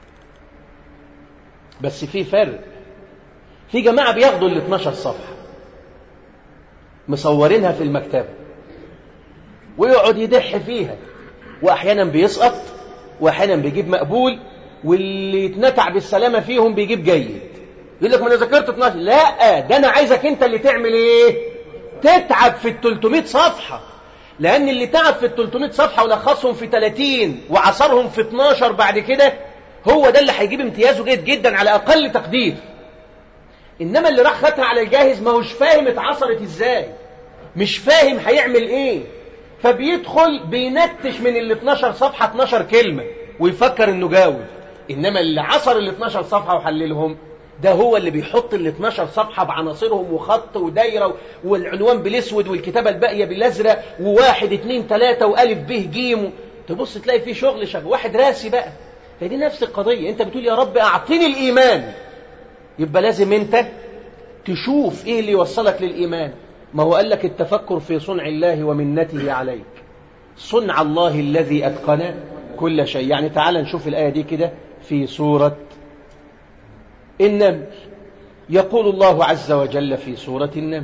Speaker 1: بس في فرق في جماعة بياخدوا ال 12 صفحة مصورينها في المكتبة ويقعد يدح فيها وأحيانا بيسقط وأحيانا بيجيب مقبول واللي يتنتع بالسلامة فيهم بيجيب جيد يقول لك ما انا ذاكرت 12 لا ده انا عايزك انت اللي تعمل ايه تتعب في ال 300 صفحة لأن اللي تعب في ال 300 صفحة ولخصهم في 30 وعصرهم في 12 بعد كده هو ده اللي هيجيب امتيازه جيد جدا على أقل تقدير إنما اللي راح خدها على الجاهز ما هوش فاهم اتعصرت إزاي مش فاهم هيعمل إيه فبيدخل بينتش من ال 12 صفحة 12 كلمة ويفكر إنه جاوب إنما اللي عصر ال 12 صفحة وحللهم ده هو اللي بيحط ال 12 صفحة بعناصرهم وخط ودايرة والعنوان بالاسود والكتابة الباقية بالازرق وواحد اتنين تلاتة والف به جيم تبص تلاقي فيه شغل شغل واحد راسي بقى فدي نفس القضية انت بتقول يا رب اعطيني الايمان يبقى لازم انت تشوف ايه اللي يوصلك للإيمان ما هو قال لك التفكر في صنع الله ومنته عليك صنع الله الذي أتقن كل شيء يعني تعال نشوف الآية دي كده في سورة النمل يقول الله عز وجل في سورة النمل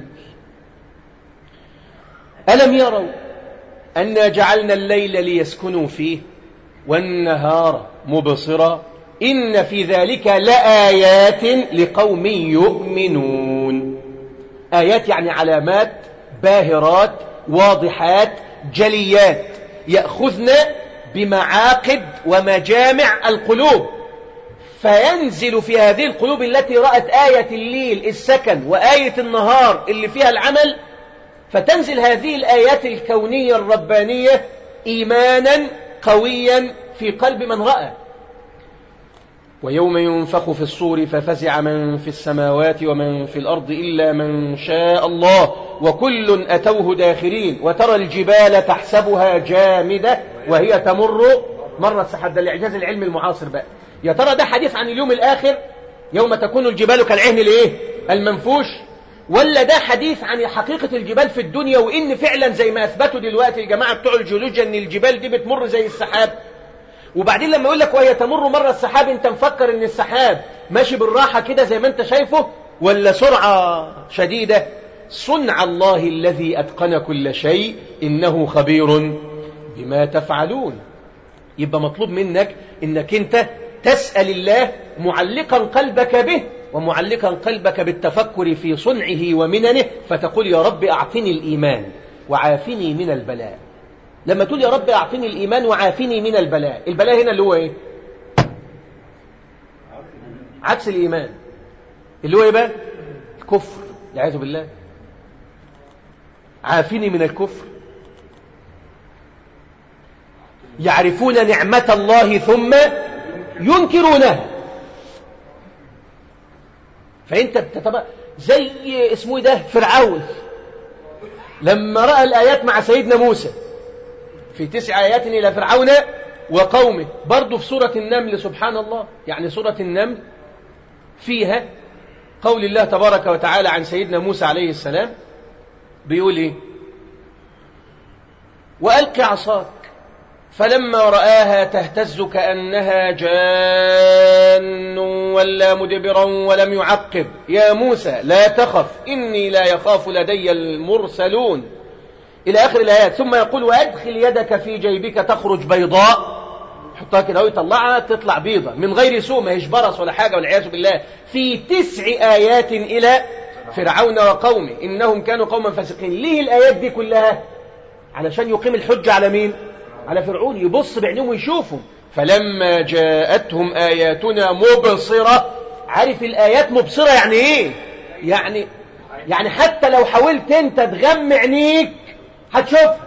Speaker 1: ألم يروا أنا جعلنا الليل ليسكنوا فيه والنهار مبصرا إن في ذلك لآيات لقوم يؤمنون آيات يعني علامات باهرات واضحات جليات يأخذن بمعاقد ومجامع القلوب فينزل في هذه القلوب التي رأت آية الليل السكن وآية النهار اللي فيها العمل فتنزل هذه الآيات الكونية الربانية إيمانا قويا في قلب من رأى ويوم ينفخ في الصور ففزع من في السماوات ومن في الأرض إلا من شاء الله وكل أتوه داخرين وترى الجبال تحسبها جامدة وهي تمر مر السحاب ده الإعجاز العلمي المعاصر بقى يا ترى ده حديث عن اليوم الآخر يوم تكون الجبال كالعهن الإيه المنفوش ولا ده حديث عن حقيقة الجبال في الدنيا وإن فعلا زي ما أثبتوا دلوقتي الجماعة بتوع الجيولوجيا إن الجبال دي بتمر زي السحاب وبعدين لما يقول لك وهي تمر مر السحاب انت مفكر ان السحاب ماشي بالراحة كده زي ما انت شايفه ولا سرعة شديدة صنع الله الذي أتقن كل شيء إنه خبير بما تفعلون يبقى مطلوب منك انك انت تسأل الله معلقا قلبك به ومعلقا قلبك بالتفكر في صنعه ومننه فتقول يا رب أعطني الإيمان وعافني من البلاء لما تقول يا رب أعطني الإيمان وعافني من البلاء البلاء هنا اللي هو إيه عكس الإيمان اللي هو إيه بقى الكفر والعياذ بالله عافني من الكفر يعرفون نعمة الله ثم ينكرونها فانت بتتبع زي اسمه ده فرعون لما رأى الآيات مع سيدنا موسى في تسع آيات إلى فرعون وقومه برضه في سورة النمل سبحان الله يعني سورة النمل فيها قول الله تبارك وتعالى عن سيدنا موسى عليه السلام بيقول ايه وألق عصاك فلما رآها تهتز كأنها جان ولا مدبرا ولم يعقب يا موسى لا تخف إني لا يخاف لدي المرسلون إلى آخر الآيات ثم يقول وأدخل يدك في جيبك تخرج بيضاء حطها كده ويطلعها تطلع بيضة من غير سوء ما هيش برص ولا حاجة والعياذ بالله في تسع آيات إلى فرعون وقومه إنهم كانوا قوما فاسقين ليه الآيات دي كلها علشان يقيم الحجة على مين على فرعون يبص بعينهم ويشوفهم فلما جاءتهم آياتنا مبصرة عارف الآيات مبصرة يعني إيه يعني يعني حتى لو حاولت أنت تغمى عينيك هتشوفها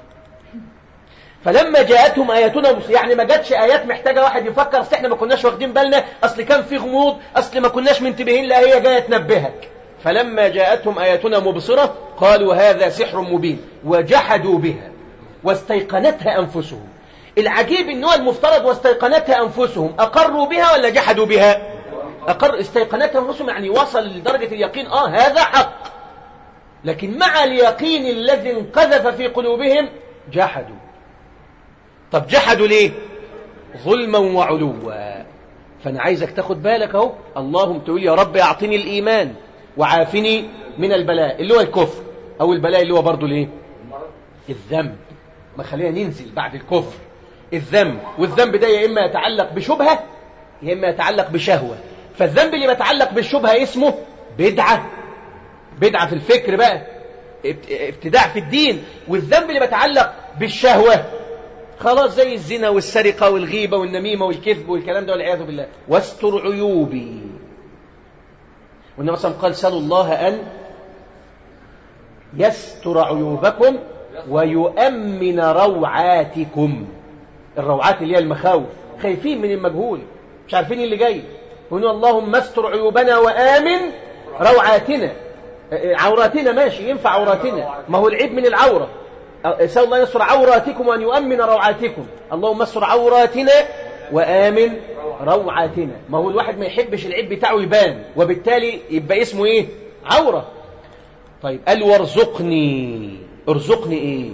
Speaker 1: فلما جاءتهم آياتنا مبصرة يعني ما جاتش آيات محتاجة واحد يفكر أصل إحنا ما كناش واخدين بالنا أصل كان في غموض أصل ما كناش منتبهين لا هي جاية تنبهك فلما جاءتهم آياتنا مبصرة قالوا هذا سحر مبين وجحدوا بها واستيقنتها أنفسهم العجيب ان هو المفترض واستيقنتها أنفسهم أقروا بها ولا جحدوا بها أقر استيقنتها أنفسهم يعني وصل لدرجة اليقين آه هذا حق لكن مع اليقين الذي انقذف في قلوبهم جحدوا طب جحدوا ليه ظلما وعلوا فأنا عايزك تاخد بالك اهو اللهم تقول يا رب أعطني الإيمان وعافني من البلاء اللي هو الكفر أو البلاء اللي هو برضه الايه الذنب ما خلينا ننزل بعد الكفر الذنب والذنب ده يا إما يتعلق بشبهة يا إما يتعلق بشهوة فالذنب اللي يتعلق بالشبهة اسمه بدعة بدعة في الفكر بقى ابتداع في الدين والذنب اللي بيتعلق بالشهوة خلاص زي الزنا والسرقة والغيبة والنميمة والكذب والكلام ده والعياذ بالله واستر عيوبي والنبي صلى الله عليه وسلم قال سألوا الله أن يستر عيوبكم ويؤمن روعاتكم الروعات اللي هي المخاوف خايفين من المجهول مش عارفين اللي جاي يقولون اللهم استر عيوبنا وآمن روعاتنا عوراتنا ماشي ينفع عوراتنا ما هو العيب من العورة سأل الله يستر عوراتكم وأن يؤمن روعاتكم اللهم استر عوراتنا وآمن روعاتنا ما هو الواحد ما يحبش العيب بتاعه يبان وبالتالي يبقى اسمه ايه عورة طيب قال وارزقني ارزقني ايه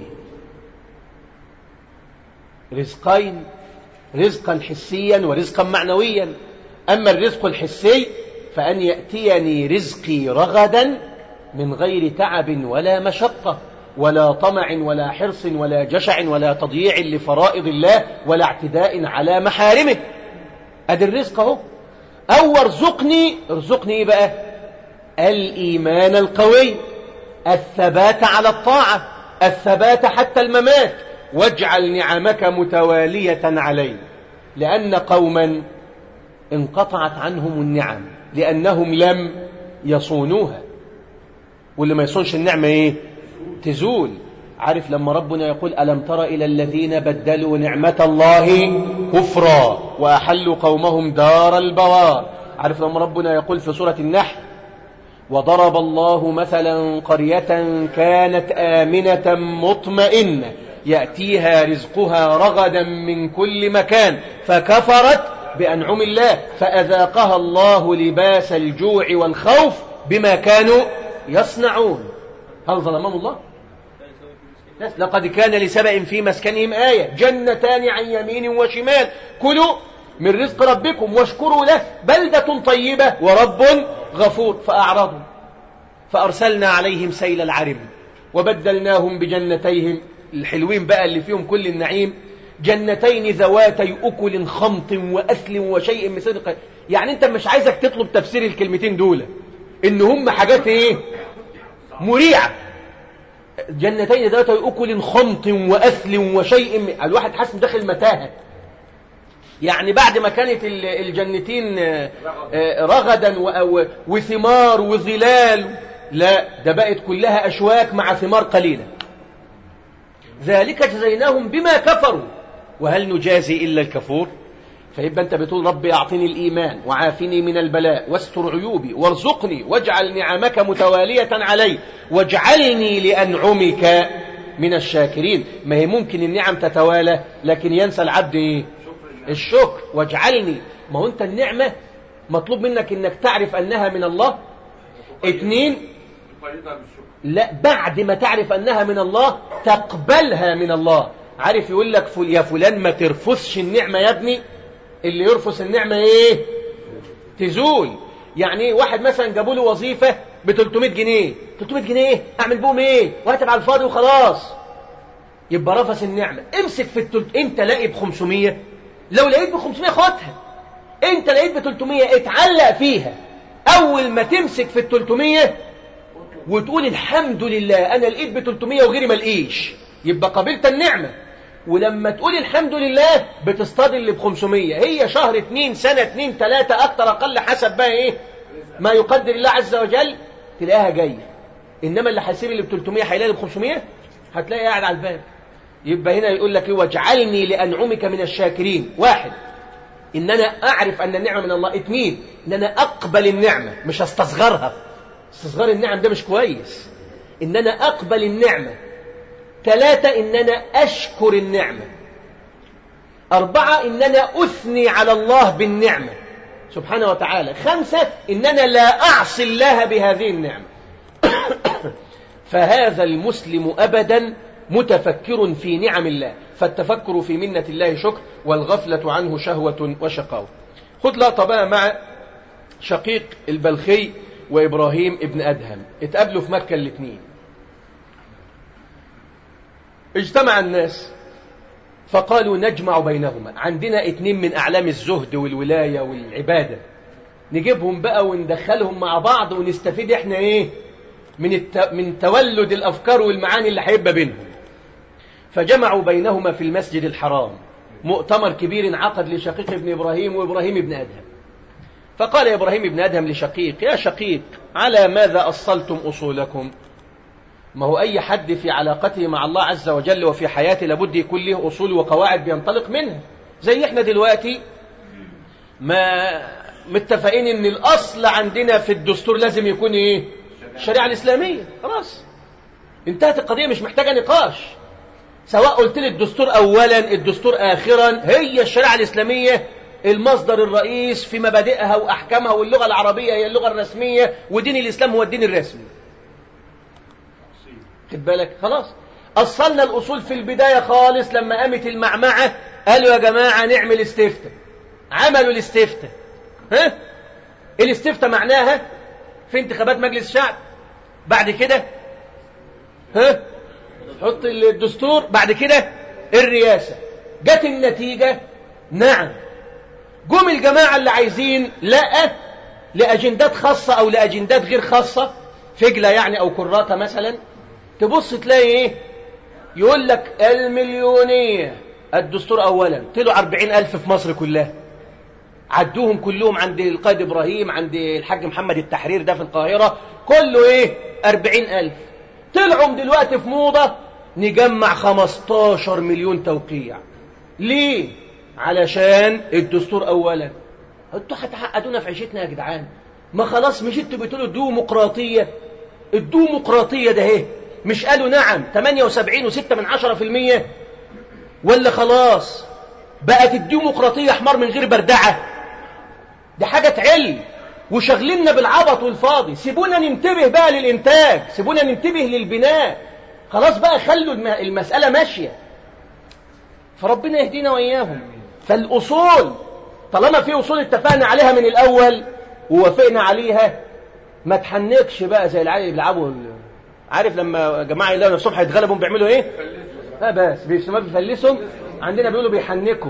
Speaker 1: رزقين رزقا حسيا ورزقا معنويا أما الرزق الحسي فأن يأتيني رزقي رغدا من غير تعب ولا مشقة ولا طمع ولا حرص ولا جشع ولا تضييع لفرائض الله ولا اعتداء على محارمه أدي الرزق اهو أو ارزقني ارزقني إيه بقى الإيمان القوي الثبات على الطاعة الثبات حتى الممات واجعل نعمك متوالية علي لأن قوما انقطعت عنهم النعم لأنهم لم يصونوها واللي ما يصونش النعمة ايه تزول عارف لما ربنا يقول ألم تر إلى الذين بدلوا نعمة الله كفرا وأحلوا قومهم دار البوار عارف لما ربنا يقول في سورة النحل وضرب الله مثلا قرية كانت آمنة مطمئنة يأتيها رزقها رغدا من كل مكان فكفرت بأنعم الله فأذاقها الله لباس الجوع والخوف بما كانوا يصنعون هل ظلمهم الله؟ لقد كان لسبأ في مسكنهم آية جنتان عن يمين وشمال كلوا من رزق ربكم واشكروا له بلدة طيبة ورب غفور فأعرضوا فأرسلنا عليهم سيل العرم وبدلناهم بجنتيهم الحلوين بقى اللي فيهم كل النعيم جنتين ذواتي أكل خمط وأثل وشيء من صدق يعني أنت مش عايزك تطلب تفسير الكلمتين دول إن هم حاجات إيه مريعة جنتين ذواتي أكل خمط وأثل وشيء من الواحد حاسس داخل متاهة يعني بعد ما كانت الجنتين رغدا وثمار وظلال لا ده بقت كلها أشواك مع ثمار قليلة ذلك جزيناهم بما كفروا وهل نجازي إلا الكفور فيبقى أنت بتقول ربي أعطني الإيمان وعافني من البلاء واستر عيوبي وارزقني واجعل نعمك متوالية علي واجعلني لأنعمك من الشاكرين ما هي ممكن النعم تتوالى لكن ينسى العبد إيه؟ الشكر واجعلني ما هو أنت النعمة مطلوب منك أنك تعرف أنها من الله اثنين لا بعد ما تعرف أنها من الله تقبلها من الله عارف يقول لك فل يا فلان ما ترفثش النعمة يا ابني اللي يرفث النعمة ايه تزول يعني واحد مثلا جابوا له وظيفة ب 300 جنيه 300 جنيه اعمل بهم ايه وهتب على الفاضي وخلاص يبقى رفث النعمة امسك في التلت انت لاقي ب 500 لو لقيت ب 500 خدها انت لقيت ب 300 اتعلق فيها اول ما تمسك في ال 300 وتقول الحمد لله انا لقيت ب 300 وغيري ما لقيش يبقى قبلت النعمة ولما تقول الحمد لله بتصطاد اللي ب 500 هي شهر اتنين سنة اتنين تلاتة اكتر اقل حسب بقى ايه ما يقدر الله عز وجل تلاقيها جاية انما اللي هيسيب اللي ب 300 هيلاقي ب 500 هتلاقي قاعد على الباب يبقى هنا يقول لك ايه واجعلني لانعمك من الشاكرين واحد ان انا اعرف ان النعمة من الله اثنين ان انا اقبل النعمة مش استصغرها استصغار النعم ده مش كويس ان انا اقبل النعمة ثلاثة ان انا اشكر النعمة اربعة ان انا اثني على الله بالنعمة سبحانه وتعالى خمسة ان انا لا اعصي الله بهذه النعمة فهذا المسلم ابدا متفكر في نعم الله فالتفكر في منة الله شكر والغفلة عنه شهوة وشقاوة خذ لقطة بقى مع شقيق البلخي وإبراهيم ابن أدهم اتقابلوا في مكة الاثنين اجتمع الناس فقالوا نجمع بينهما عندنا اتنين من أعلام الزهد والولاية والعبادة نجيبهم بقى وندخلهم مع بعض ونستفيد احنا ايه من, الت... من تولد الأفكار والمعاني اللي هيبقى بينهم فجمعوا بينهما في المسجد الحرام مؤتمر كبير انعقد لشقيق ابن إبراهيم وإبراهيم ابن أدهم فقال إبراهيم ابن أدهم لشقيق يا شقيق على ماذا أصلتم أصولكم ما هو أي حد في علاقته مع الله عز وجل وفي حياته لابد يكون له أصول وقواعد بينطلق منها زي احنا دلوقتي ما متفقين ان الأصل عندنا في الدستور لازم يكون ايه الشريعة الإسلامية خلاص انتهت القضية مش محتاجة نقاش سواء قلت لي الدستور أولا الدستور آخرا هي الشريعة الإسلامية المصدر الرئيس في مبادئها وأحكامها واللغة العربية هي اللغة الرسمية ودين الإسلام هو الدين الرسمي خد بالك خلاص أصلنا الأصول في البداية خالص لما قامت المعمعة قالوا يا جماعة نعمل استفتاء عملوا الاستفتاء ها الاستفتاء معناها في انتخابات مجلس الشعب بعد كده ها حط الدستور بعد كده الرئاسة جت النتيجة نعم جم الجماعة اللي عايزين لا لأجندات خاصة أو لأجندات غير خاصة فجلة يعني أو كراتة مثلا تبص تلاقي إيه يقول لك المليونية الدستور أولا طلعوا أربعين ألف في مصر كلها عدوهم كلهم عند القائد إبراهيم عند الحاج محمد التحرير ده في القاهرة كله إيه أربعين ألف طلعوا دلوقتي في موضة نجمع 15 مليون توقيع ليه علشان الدستور اولا انتوا هتعقدونا في عيشتنا يا جدعان ما خلاص مش انتوا بتقولوا الديمقراطيه الديمقراطيه ده اهي مش قالوا نعم 78 و6 من 10% ولا خلاص بقت الديمقراطيه حمار من غير بردعه دي حاجه تعل وشغلنا بالعبط والفاضي سيبونا ننتبه بقى للإنتاج سيبونا ننتبه للبناء خلاص بقى خلوا المسألة ماشية فربنا يهدينا وإياهم فالأصول طالما في أصول اتفقنا عليها من الأول ووافقنا عليها ما تحنكش بقى زي العيال اللي بيلعبوا عارف لما جماعة يلاقوا نفسهم هيتغلبوا بيعملوا ايه؟ اه بس بيسموها بيفلسوا عندنا بيقولوا بيحنكوا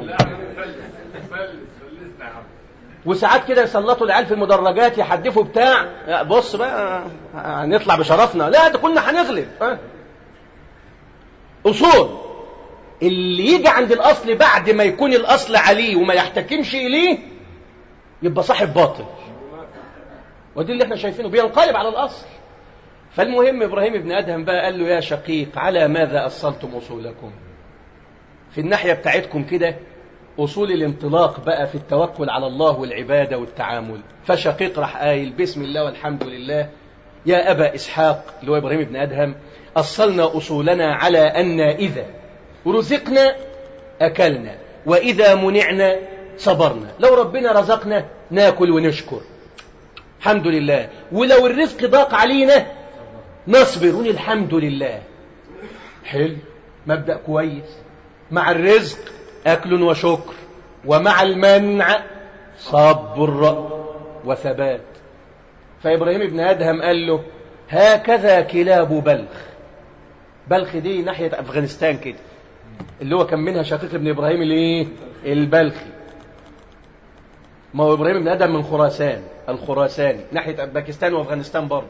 Speaker 1: وساعات كده يسلطوا العيال في المدرجات يحدفوا بتاع بص بقى هنطلع بشرفنا لا ده كنا هنغلب أه؟ اصول اللي يجي عند الاصل بعد ما يكون الاصل عليه وما يحتكمش اليه يبقى صاحب باطل ودي اللي احنا شايفينه بينقلب على الاصل فالمهم ابراهيم ابن ادهم بقى قال له يا شقيق على ماذا اصلتم اصولكم في الناحيه بتاعتكم كده أصول الانطلاق بقى في التوكل على الله والعبادة والتعامل فشقيق راح قايل بسم الله والحمد لله يا أبا إسحاق اللي هو إبراهيم بن أدهم أصلنا أصولنا على أن إذا رزقنا أكلنا وإذا منعنا صبرنا لو ربنا رزقنا ناكل ونشكر الحمد لله ولو الرزق ضاق علينا نصبر الحمد لله حلو مبدأ كويس مع الرزق أكل وشكر ومع المنع صبر وثبات فإبراهيم بن أدهم قال له هكذا كلاب بلخ بلخ دي ناحية أفغانستان كده اللي هو كان منها شقيق ابن إبراهيم الايه البلخي ما هو إبراهيم بن أدهم من خراسان الخراساني ناحية باكستان وأفغانستان برضه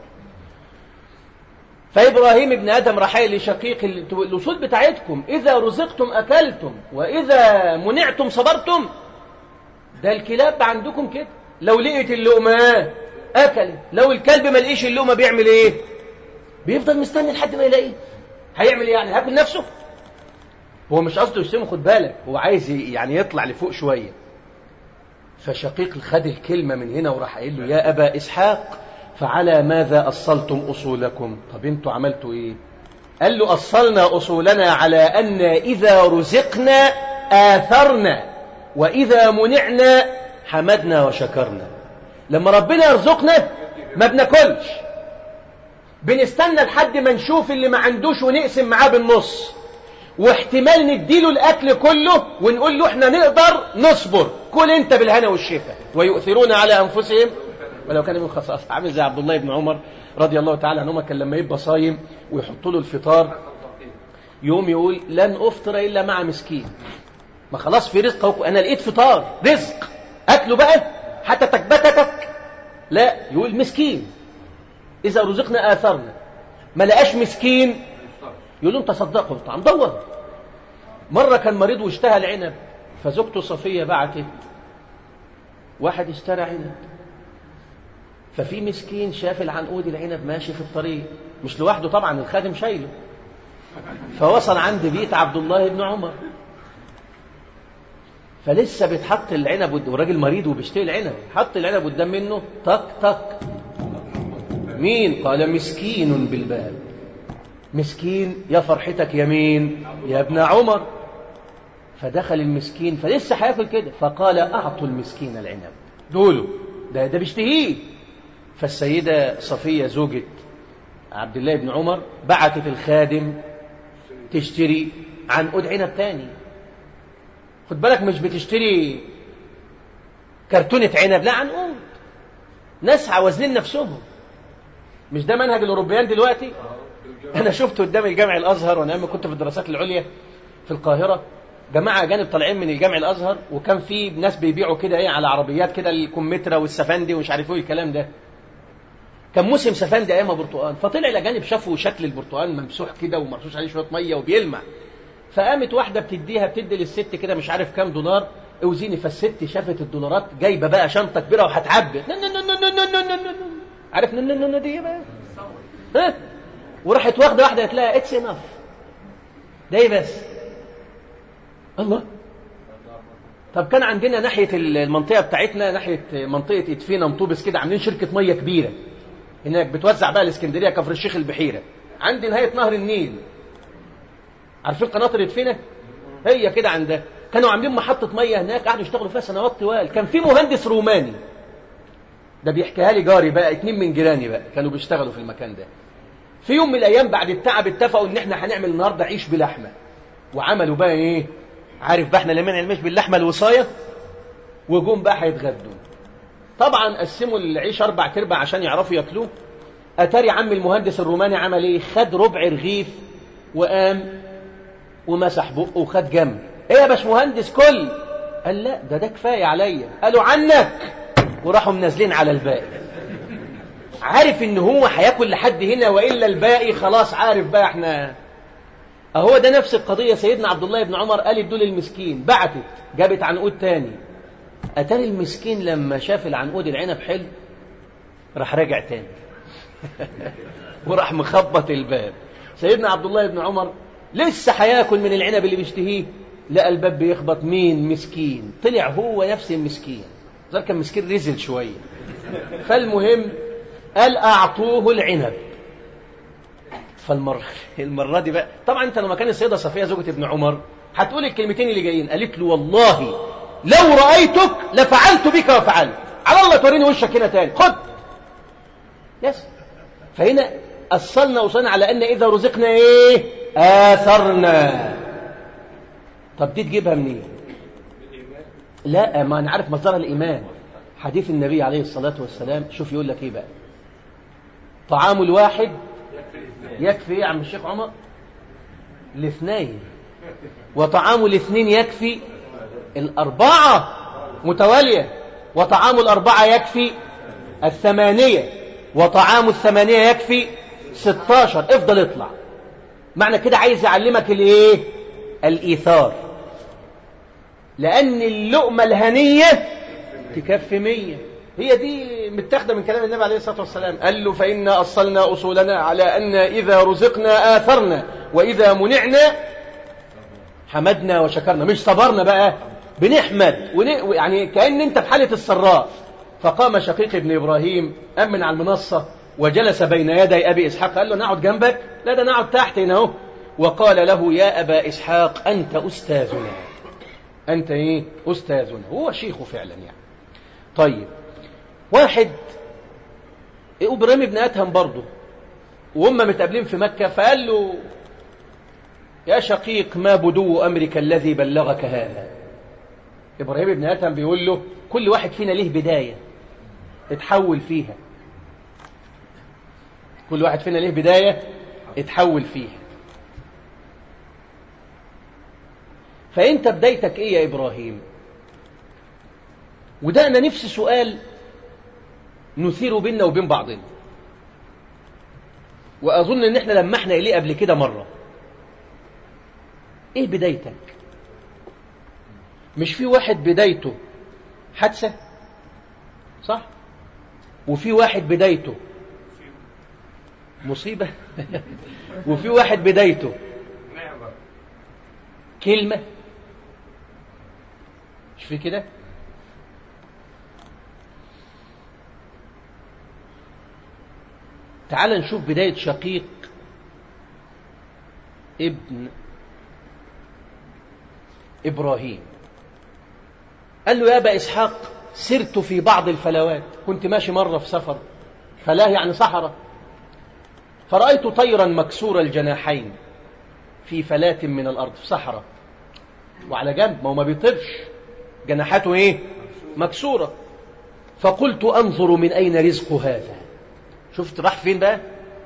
Speaker 1: فإبراهيم ابن آدم راح لشقيق الأصول بتاعتكم إذا رزقتم أكلتم وإذا منعتم صبرتم ده الكلاب عندكم كده لو لقيت اللقمة أكل لو الكلب ما لقيش اللقمة بيعمل إيه بيفضل مستني لحد ما يلاقيه هيعمل إيه يعني هاكل نفسه هو مش قصده يسمه خد بالك هو عايز يعني يطلع لفوق شوية فشقيق خد الكلمة من هنا وراح قايل له يا أبا إسحاق فعلى ماذا أصلتم أصولكم طب انتوا عملتوا ايه قال له أصلنا أصولنا على أن إذا رزقنا آثرنا وإذا منعنا حمدنا وشكرنا لما ربنا يرزقنا ما بناكلش بنستنى لحد ما نشوف اللي ما عندوش ونقسم معاه بالنص واحتمال نديله الأكل كله ونقول له احنا نقدر نصبر كل انت بالهنا والشفاء ويؤثرون على أنفسهم ولو كان من خصاصة عامل زي عبد الله بن عمر رضي الله تعالى عنهما كان لما يبقى صايم ويحطوا له الفطار يوم يقول لن أفطر إلا مع مسكين ما خلاص في رزق أنا لقيت فطار رزق أكله بقى حتى تكبتتك لا يقول مسكين إذا رزقنا آثرنا ما لقاش مسكين يقول لهم تصدقوا طعم دور مرة كان مريض واشتهى العنب فزوجته صفية بعتت واحد اشترى عنب ففي مسكين شاف العنقود العنب ماشي في الطريق مش لوحده طبعا الخادم شايله فوصل عند بيت عبد الله بن عمر فلسه بيتحط العنب وراجل مريض وبيشتري العنب حط العنب قدام منه طق طق مين قال مسكين بالباب مسكين يا فرحتك يا مين يا ابن عمر فدخل المسكين فلسه هياكل كده فقال أعطوا المسكين العنب دولوا ده ده بيشتهيه فالسيدة صفية زوجة عبد الله بن عمر بعتت الخادم تشتري عنقود عنب تاني خد بالك مش بتشتري كرتونة عنب لا عنقود ناس عاوزين نفسهم مش ده منهج الأوروبيان دلوقتي أنا شفت قدام الجامع الأزهر وأنا أيام كنت في الدراسات العليا في القاهرة جماعة أجانب طالعين من الجامع الأزهر وكان في ناس بيبيعوا كده إيه على عربيات كده الكمثرى والسفندي ومش عارف إيه الكلام ده كان موسم سفندي أيام برتقال فطلع الأجانب شافوا شكل البرتقال ممسوح كده ومرشوش عليه شوية مية وبيلمع فقامت واحدة بتديها بتدي للست كده مش عارف كام دولار اوزيني فالست شافت الدولارات جايبة بقى شنطة كبيرة وهتعبي عارف نن نن دي بقى ها وراحت واخدة واحدة قالت لها اتس انف ده ايه بس الله طب كان عندنا ناحية المنطقة بتاعتنا ناحية منطقة ادفينا مطوبس كده عاملين شركة مية كبيرة هناك بتوزع بقى الاسكندرية كفر الشيخ البحيرة عند نهاية نهر النيل عارفين قناطر ادفينا هي كده عندها كانوا عاملين محطة مية هناك قعدوا يشتغلوا فيها سنوات طوال كان في مهندس روماني ده بيحكيها لي جاري بقى اتنين من جيراني بقى كانوا بيشتغلوا في المكان ده في يوم من الايام بعد التعب اتفقوا ان احنا هنعمل النهارده عيش بلحمه وعملوا بقى ايه عارف بقى احنا لما نعملش باللحمه الوصايه وجم بقى هيتغدوا طبعا قسموا العيش اربع تربع عشان يعرفوا ياكلوه اتاري عم المهندس الروماني عمل ايه خد ربع رغيف وقام ومسح بقه وخد جنب ايه يا باشمهندس كل قال لا ده ده كفايه عليا قالوا عنك وراحوا منازلين على الباقي عارف ان هو هياكل لحد هنا والا الباقي خلاص عارف بقى احنا اهو ده نفس القضيه سيدنا عبد الله بن عمر قال ادوا للمسكين بعتت جابت عنقود تاني اتاري المسكين لما شاف العنقود العنب حلو راح راجع تاني وراح مخبط الباب سيدنا عبد الله بن عمر لسه هياكل من العنب اللي بيشتهيه لقى الباب بيخبط مين مسكين طلع هو نفس المسكين ظل كان مسكين رزل شويه فالمهم قال اعطوه العنب فالمرة المرة دي بقى طبعا انت لما كان السيدة صفية زوجة ابن عمر هتقول الكلمتين اللي جايين قالت له والله لو رأيتك لفعلت بك وفعلت على الله توريني وشك هنا تاني خد يس فهنا أصلنا وصلنا على أن إذا رزقنا إيه آثرنا طب دي تجيبها منين لا ما أنا عارف مصدر الإيمان حديث النبي عليه الصلاة والسلام شوف يقول لك إيه بقى طعام الواحد يكفي يا عم الشيخ عمر الاثنين وطعام الاثنين يكفي الأربعة متوالية وطعام الأربعة يكفي الثمانية وطعام الثمانية يكفي ستاشر افضل اطلع معنى كده عايز يعلمك الايه الإيثار لأن اللقمة الهنية تكفي مية هي دي متاخده من كلام النبي عليه الصلاه والسلام قال له فإنا أصلنا أصولنا على أن إذا رزقنا آثرنا وإذا منعنا حمدنا وشكرنا مش صبرنا بقى بنحمد ون... يعني كأن أنت في حالة السراء فقام شقيق ابن إبراهيم أمن على المنصة وجلس بين يدي أبي إسحاق قال له نقعد جنبك لا ده نقعد تحت هنا اهو وقال له يا أبا إسحاق أنت أستاذنا أنت إيه أستاذنا هو شيخه فعلا يعني طيب واحد إبراهيم بن أتهم برضه وهم متقابلين في مكة فقال له يا شقيق ما بدو أمرك الذي بلغك هذا إبراهيم بن أتهم بيقول له كل واحد فينا له بداية اتحول فيها كل واحد فينا له بداية اتحول فيها فأنت بدايتك إيه يا إبراهيم وده أنا نفسي سؤال نثير بيننا وبين بعضنا وأظن إن إحنا لمحنا إليه قبل كده مرة إيه بدايتك مش في واحد بدايته حادثة صح وفي واحد بدايته مصيبة وفي واحد بدايته كلمة مش في كده تعال نشوف بداية شقيق ابن إبراهيم قال له يا أبا إسحاق سرت في بعض الفلوات كنت ماشي مرة في سفر فلاه يعني صحراء فرأيت طيرا مكسور الجناحين في فلاة من الأرض في صحراء وعلى جنب ما هو ما بيطيرش جناحاته ايه مكسورة فقلت أنظر من أين رزق هذا شفت راح فين بقى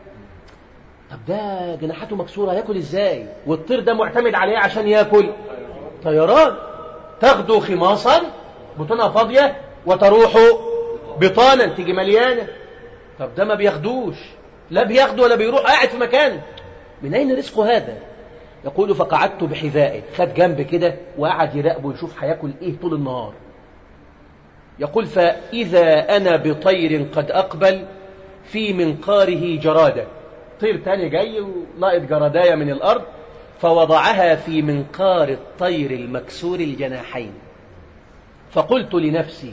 Speaker 1: طب ده جناحاته مكسورة ياكل ازاي والطير ده معتمد عليه عشان ياكل طيران تغدو خماصا بطونها فاضية وتروح بطانا تيجي مليانة طب ده ما بياخدوش لا بياخده ولا بيروح قاعد في مكانه من أين رزق هذا يقول فقعدت بحذائه خد جنب كده وقعد يراقبه يشوف هياكل ايه طول النهار يقول فإذا أنا بطير قد أقبل في منقاره جرادة طير تاني جاي ولقط جراداية من الأرض فوضعها في منقار الطير المكسور الجناحين فقلت لنفسي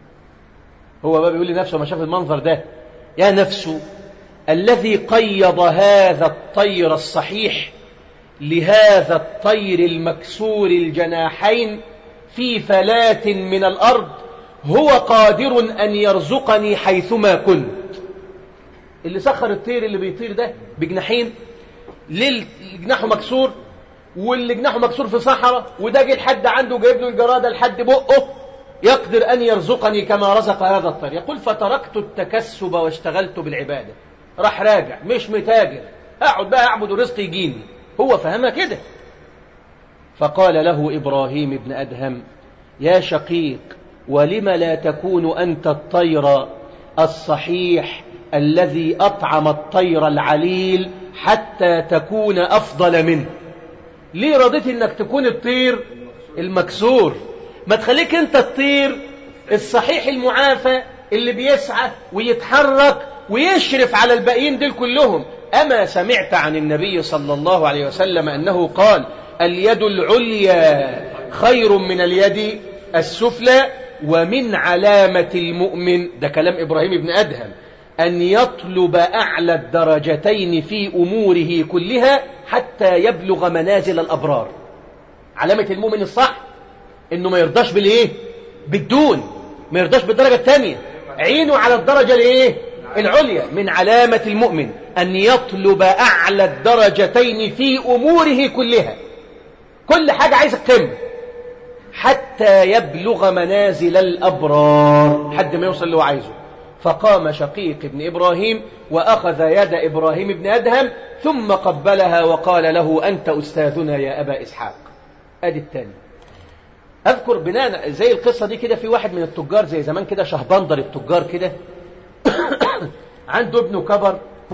Speaker 1: هو بقى بيقول لنفسه ما شاف المنظر ده يا نفس الذي قيض هذا الطير الصحيح لهذا الطير المكسور الجناحين في فلاة من الأرض هو قادر أن يرزقني حيثما كنت اللي سخر الطير اللي بيطير ده بجناحين ليه جناحه مكسور واللي جناحه مكسور في صحراء وده جه لحد عنده جايب له الجرادة لحد بقه يقدر أن يرزقني كما رزق هذا الطير يقول فتركت التكسب واشتغلت بالعبادة راح راجع مش متاجر اقعد بقى اعبد ورزقي يجيني هو فهمها كده فقال له إبراهيم بن أدهم يا شقيق ولم لا تكون أنت الطير الصحيح الذي أطعم الطير العليل حتى تكون أفضل منه ليه رضيت أنك تكون الطير المكسور ما تخليك أنت الطير الصحيح المعافى اللي بيسعى ويتحرك ويشرف على الباقيين دول كلهم أما سمعت عن النبي صلى الله عليه وسلم أنه قال اليد العليا خير من اليد السفلى ومن علامة المؤمن ده كلام إبراهيم بن أدهم أن يطلب أعلى الدرجتين في أموره كلها حتى يبلغ منازل الأبرار علامة المؤمن الصح إنه ما يرضاش بالإيه بالدون ما يرضاش بالدرجة الثانية عينه على الدرجة الإيه العليا من علامة المؤمن أن يطلب أعلى الدرجتين في أموره كلها كل حاجة عايز تتم حتى يبلغ منازل الأبرار حد ما يوصل اللي هو عايزه فقام شقيق ابن إبراهيم وأخذ يد إبراهيم بن أدهم ثم قبلها وقال له أنت أستاذنا يا أبا إسحاق أدي الثاني أذكر بناء زي القصة دي كده في واحد من التجار زي زمان كده شهبندر التجار كده عنده ابنه كبر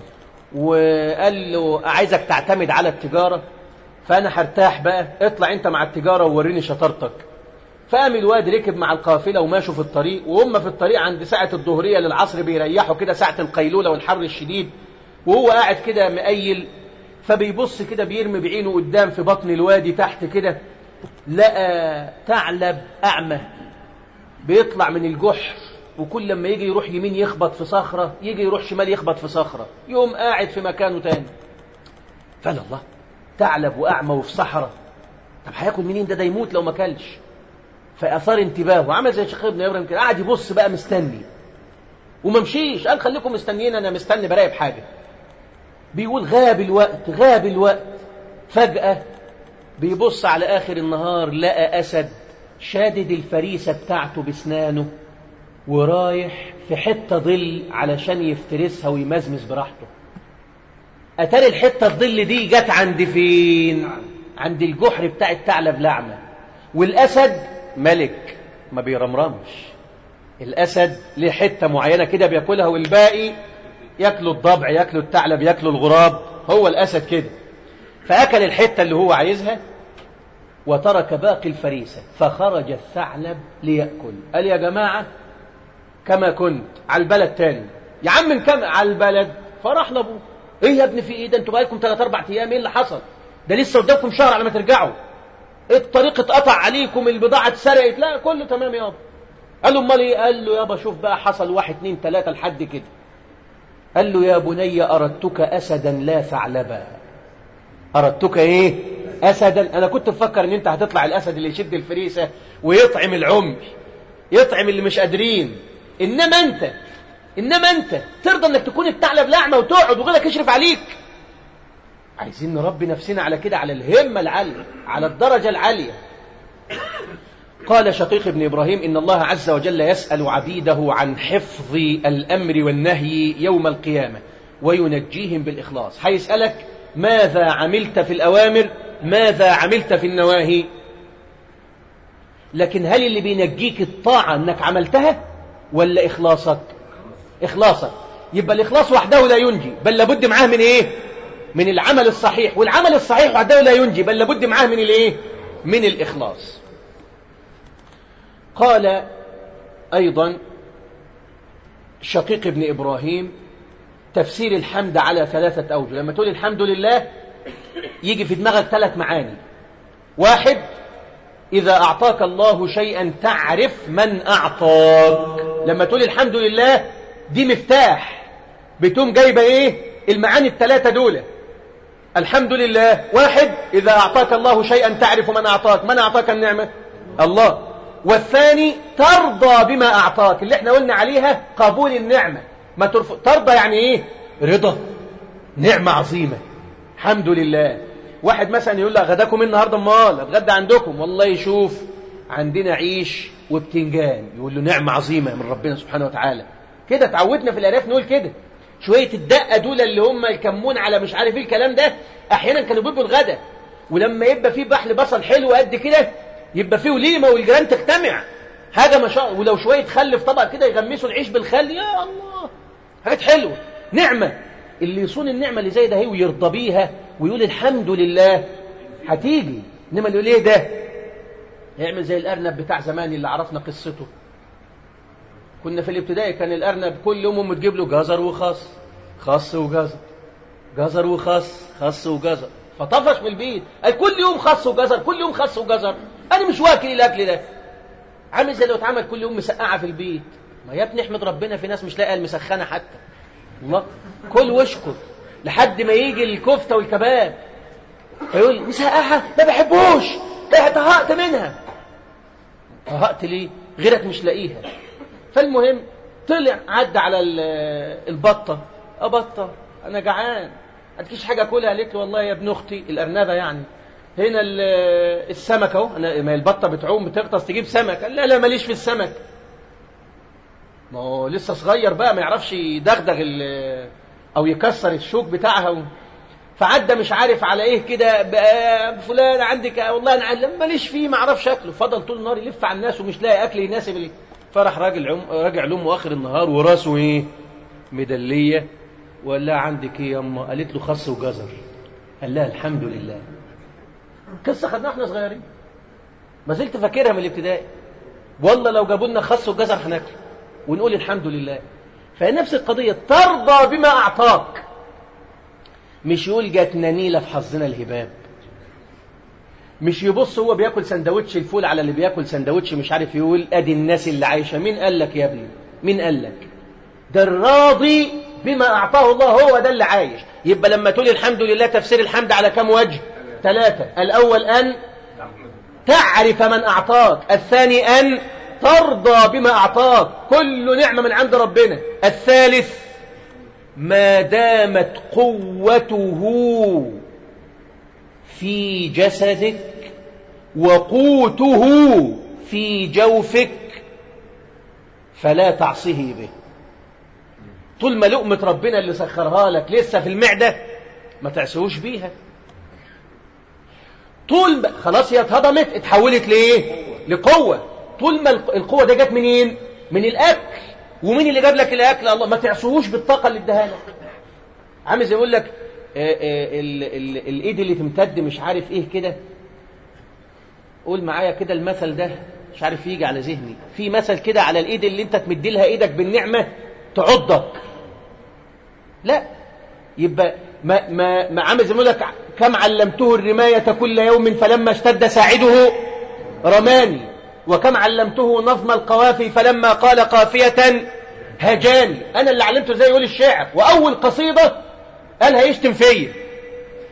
Speaker 1: وقال له عايزك تعتمد على التجارة فأنا هرتاح بقى اطلع انت مع التجارة ووريني شطارتك فقام الواد ركب مع القافلة وماشوا في الطريق وهم في الطريق عند ساعة الظهرية للعصر بيريحوا كده ساعة القيلولة والحر الشديد وهو قاعد كده مقيل فبيبص كده بيرمي بعينه قدام في بطن الوادي تحت كده لقى ثعلب أعمى بيطلع من الجحر وكل لما يجي يروح يمين يخبط في صخرة يجي يروح شمال يخبط في صخرة يوم قاعد في مكانه تاني فلا الله ثعلب وأعمى وفي صحراء طب هياكل منين ده ده يموت لو ما كلش فأثار انتباهه عمل زي شيخ ابن ابراهيم كده قاعد يبص بقى مستني وما مشيش قال خليكم مستنيين انا مستني براقب حاجه بيقول غاب الوقت غاب الوقت فجأة بيبص على آخر النهار لقى أسد شادد الفريسة بتاعته بسنانه ورايح في حتة ظل علشان يفترسها ويمزمز براحته أتاري الحتة الظل دي جت عند فين عند الجحر بتاع الثعلب لعمة والأسد ملك ما بيرمرمش الأسد له حتة معينة كده بياكلها والباقي ياكلوا الضبع ياكلوا الثعلب ياكلوا الغراب هو الأسد كده فأكل الحتة اللي هو عايزها وترك باقي الفريسة فخرج الثعلب ليأكل قال يا جماعة كما كنت على البلد تاني يا عم من كم على البلد فراح لابوه ايه يا ابني في ايه ده انتوا بقالكم ثلاث اربع ايام ايه اللي حصل ده لسه قدامكم شهر على ما ترجعوا الطريق اتقطع عليكم البضاعة اتسرقت لا كله تمام يابا قال له امال ايه قال له يابا شوف بقى حصل واحد اتنين تلاتة لحد كده قال له يا بني أردتك أسدا لا ثعلبا أردتك إيه أسدا أنا كنت مفكر أن أنت هتطلع الأسد اللي يشد الفريسة ويطعم العمي يطعم اللي مش قادرين إنما أنت إنما أنت ترضى أنك تكون الثعلب لعمة وتقعد وغيرك يشرف عليك عايزين نربي نفسنا على كده على الهمة العالية على الدرجة العالية قال شقيق ابن إبراهيم إن الله عز وجل يسأل عبيده عن حفظ الأمر والنهي يوم القيامة وينجيهم بالإخلاص هيسألك ماذا عملت في الأوامر ماذا عملت في النواهي لكن هل اللي بينجيك الطاعة أنك عملتها ولا إخلاصك إخلاصك يبقى الإخلاص وحده لا ينجي بل لابد معاه من إيه من العمل الصحيح والعمل الصحيح وحده لا ينجي بل لابد معاه من الإيه من الإخلاص قال أيضا شقيق ابن إبراهيم تفسير الحمد على ثلاثة أوجه لما تقول الحمد لله يجي في دماغك ثلاث معاني واحد إذا أعطاك الله شيئا تعرف من أعطاك لما تقول الحمد لله دي مفتاح بتقوم جايبة إيه المعاني الثلاثة دول الحمد لله واحد إذا أعطاك الله شيئا تعرف من أعطاك من أعطاك النعمة الله والثاني ترضى بما أعطاك اللي احنا قلنا عليها قبول النعمة ما ترف... ترضى يعني ايه رضا نعمة عظيمة الحمد لله واحد مثلا يقول لك غداكم النهاردة امال اتغدى عندكم والله يشوف عندنا عيش وبتنجان يقول له نعمة عظيمة من ربنا سبحانه وتعالى كده اتعودنا في الأرياف نقول كده شوية الدقة دول اللي هم يكمون على مش عارف ايه الكلام ده احيانا كانوا بيبقوا الغدا ولما يبقى فيه بحل بصل حلو قد كده يبقى فيه وليمة والجيران تجتمع حاجة ما شاء ولو شوية خل في طبق كده يغمسوا العيش بالخل يا الله حاجات حلوة نعمة اللي يصون النعمة اللي زي ده هي ويرضى بيها ويقول الحمد لله هتيجي انما اللي يقول ايه ده يعمل زي الارنب بتاع زمان اللي عرفنا قصته كنا في الابتدائي كان الارنب كل يوم امه تجيب له جزر وخس خس وجزر جزر وخس خس وجزر فطفش من البيت قال كل يوم خس وجزر كل يوم خس وجزر انا مش واكل الاكل ده عامل زي لو اتعمل كل يوم مسقعه في البيت ما يا ابني احمد ربنا في ناس مش لاقيه المسخنه حتى الله كل واشكر لحد ما يجي الكفته والكباب فيقول مسقعه ما بحبوش ده طهقت منها طهقت ليه غيرك مش لاقيها فالمهم طلع عدى على البطه اه بطه انا جعان هتكيش حاجه اكلها قالت له والله يا ابن اختي الارنبه يعني هنا السمك اهو انا ما البطه بتعوم بتغطس تجيب سمك قال لا لا ماليش في السمك ما هو لسه صغير بقى ما يعرفش يدغدغ او يكسر الشوك بتاعها فعدى مش عارف على ايه كده فلان عندك والله انا ماليش فيه ما اعرفش اكله فضل طول النهار يلف على الناس ومش لاقي اكل يناسب فرح راجل عم راجع لامه اخر النهار وراسه ايه مدليه وقال لها عندك ايه يما قالت له خس وجزر قال لها الحمد لله قصه خدناها احنا صغيرين ما زلت فاكرها من الابتدائي والله لو جابوا لنا خس وجزر هناكل ونقول الحمد لله فنفس القضيه ترضى بما اعطاك مش يقول جاتنا نيله في حظنا الهباب مش يبص هو بياكل سندوتش الفول على اللي بياكل سندوتش مش عارف يقول ادي الناس اللي عايشه مين قال لك يا ابني مين قال لك ده الراضي بما اعطاه الله هو ده اللي عايش يبقى لما تقول الحمد لله تفسير الحمد على كم وجه ثلاثة الأول أن تعرف من أعطاك الثاني أن ترضى بما أعطاك كل نعمة من عند ربنا الثالث ما دامت قوته في جسدك وقوته في جوفك فلا تعصيه به طول ما لقمة ربنا اللي سخرها لك لسه في المعدة ما تعصيهوش بيها طول ما خلاص هي اتهضمت اتحولت لايه لقوة طول ما القوة دي جت منين من الاكل ومين اللي جاب لك الاكل الله ما تعصوهوش بالطاقة اللي اداها لك عامل زي يقول لك الايد اللي تمتد مش عارف ايه كده قول معايا كده المثل ده مش عارف يجي على ذهني في مثل كده على الايد اللي انت تمد لها ايدك بالنعمة تعضك لا يبقى ما ما ما عامل زي ما لك كم علمته الرماية كل يوم فلما اشتد ساعده رماني وكم علمته نظم القوافي فلما قال قافية هجاني أنا اللي علمته زي يقول الشاعر وأول قصيدة قالها يشتم فيا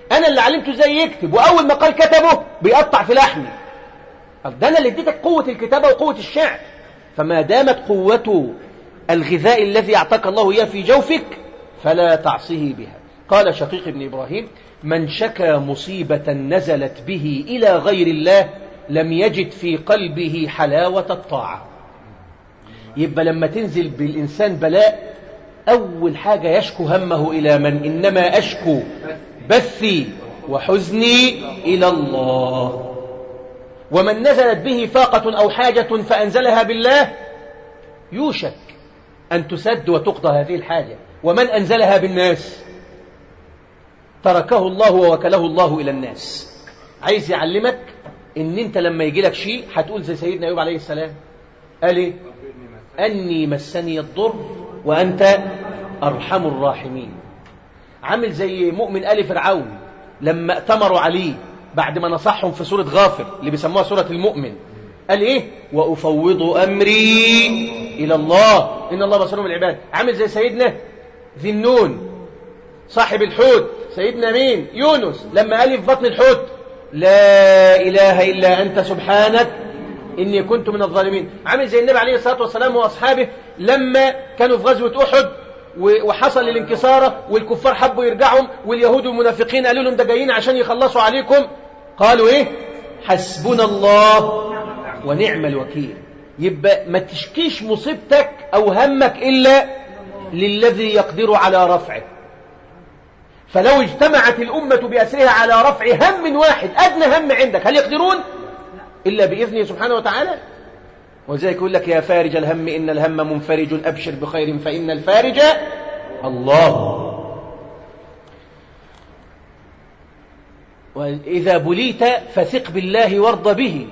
Speaker 1: أنا اللي علمته ازاي يكتب وأول ما قال كتبه بيقطع في لحمي ده أنا اللي اديتك قوة الكتابة وقوة الشعر فما دامت قوة الغذاء الذي أعطاك الله إياه في جوفك فلا تعصيه بها قال شقيق بن إبراهيم من شكى مصيبة نزلت به إلى غير الله لم يجد في قلبه حلاوة الطاعة يبقى لما تنزل بالإنسان بلاء أول حاجة يشكو همه إلى من إنما أشكو بثي وحزني إلى الله ومن نزلت به فاقة أو حاجة فأنزلها بالله يوشك أن تسد وتقضى هذه الحاجة ومن أنزلها بالناس تركه الله ووكله الله إلى الناس عايز يعلمك ان انت لما يجي لك شيء هتقول زي سيدنا ايوب عليه السلام قال ايه اني مسني الضر وانت ارحم الراحمين عامل زي مؤمن ال فرعون لما اتمروا عليه بعد ما نصحهم في سوره غافر اللي بيسموها سوره المؤمن قال ايه وافوض امري الى الله ان الله بصير بالعباد عامل زي سيدنا ذي النون صاحب الحوت سيدنا مين يونس لما قال في بطن الحوت لا إله إلا أنت سبحانك إني كنت من الظالمين عامل زي النبي عليه الصلاة والسلام وأصحابه لما كانوا في غزوة أحد وحصل الانكسارة والكفار حبوا يرجعهم واليهود والمنافقين قالوا لهم ده جايين عشان يخلصوا عليكم قالوا إيه حسبنا الله ونعم الوكيل يبقى ما تشكيش مصيبتك أو همك إلا للذي يقدر على رفعه فلو اجتمعت الأمة بأسرها على رفع هم واحد أدنى هم عندك هل يقدرون إلا بإذنه سبحانه وتعالى وذلك يقول لك يا فارج الهم إن الهم منفرج أبشر بخير فإن الفارج الله وإذا بليت فثق بالله وارض به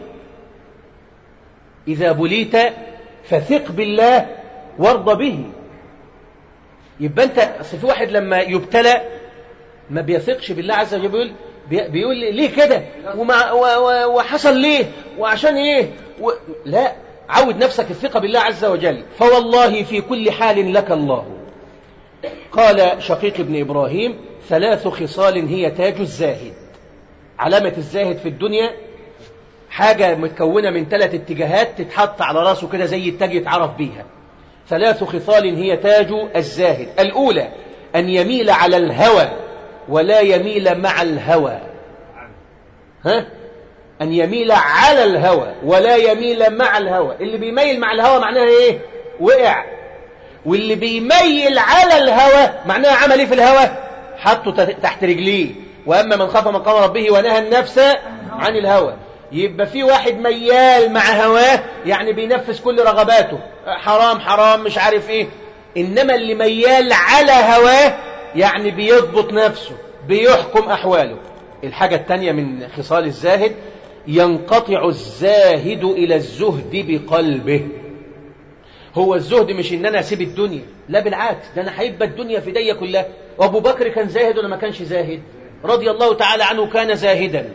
Speaker 1: إذا بليت فثق بالله وارض به يبقى أنت في واحد لما يبتلى ما بيثقش بالله عز وجل بيقول بيقول ليه كده ومع وحصل ليه وعشان ايه و... لا عود نفسك الثقة بالله عز وجل فوالله في كل حال لك الله قال شقيق ابن إبراهيم ثلاث خصال هي تاج الزاهد علامة الزاهد في الدنيا حاجة متكونة من ثلاث اتجاهات تتحط على راسه كده زي التاج يتعرف بيها ثلاث خصال هي تاج الزاهد الأولى أن يميل على الهوى ولا يميل مع الهوى ها أن يميل على الهوى ولا يميل مع الهوى اللي بيميل مع الهوى معناها إيه وقع واللي بيميل على الهوى معناها عمل إيه في الهوى حطه تحت رجليه وأما من خاف مقام ربه ونهى النفس عن الهوى يبقى في واحد ميال مع هواه يعني بينفذ كل رغباته حرام حرام مش عارف ايه انما اللي ميال على هواه يعني بيضبط نفسه بيحكم أحواله الحاجة الثانية من خصال الزاهد ينقطع الزاهد إلى الزهد بقلبه هو الزهد مش ان انا اسيب الدنيا لا بالعكس ده انا هيبقى الدنيا في ايديا كلها وابو بكر كان زاهد ولا ما كانش زاهد رضي الله تعالى عنه كان زاهدا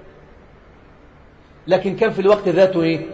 Speaker 1: لكن كان في الوقت ذاته ايه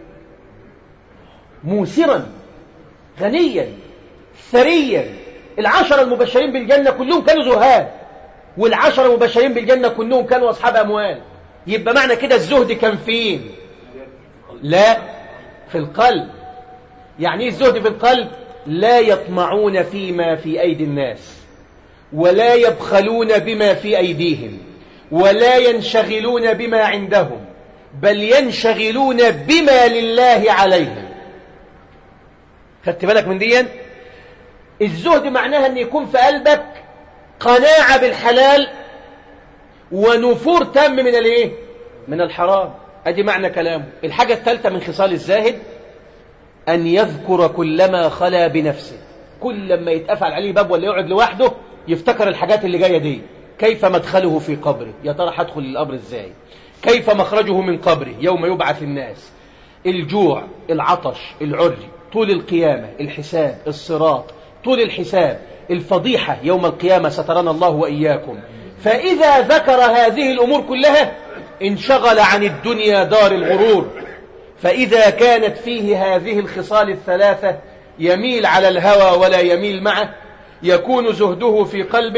Speaker 1: موسرا غنيا ثريا العشرة المبشرين بالجنة كلهم كانوا زهاد والعشرة المبشرين بالجنة كلهم كانوا أصحاب أموال يبقى معنى كده الزهد كان فين لا في القلب يعني ايه الزهد في القلب لا يطمعون فيما في أيدي الناس ولا يبخلون بما في أيديهم ولا ينشغلون بما عندهم بل ينشغلون بما لله عليهم خدت بالك من دي الزهد معناها أن يكون في قلبك قناعة بالحلال ونفور تام من الايه من الحرام ادي معنى كلامه الحاجة الثالثة من خصال الزاهد أن يذكر كلما خلا بنفسه كل لما يتقفل عليه باب ولا يقعد لوحده يفتكر الحاجات اللي جاية دي كيف مدخله في قبره يا ترى هدخل القبر ازاي كيف مخرجه من قبره يوم يبعث الناس الجوع العطش العري طول القيامة الحساب الصراط طول الحساب الفضيحة يوم القيامة سترنا الله وإياكم فإذا ذكر هذه الأمور كلها انشغل عن الدنيا دار الغرور فإذا كانت فيه هذه الخصال الثلاثة يميل على الهوى ولا يميل معه يكون زهده في قلبه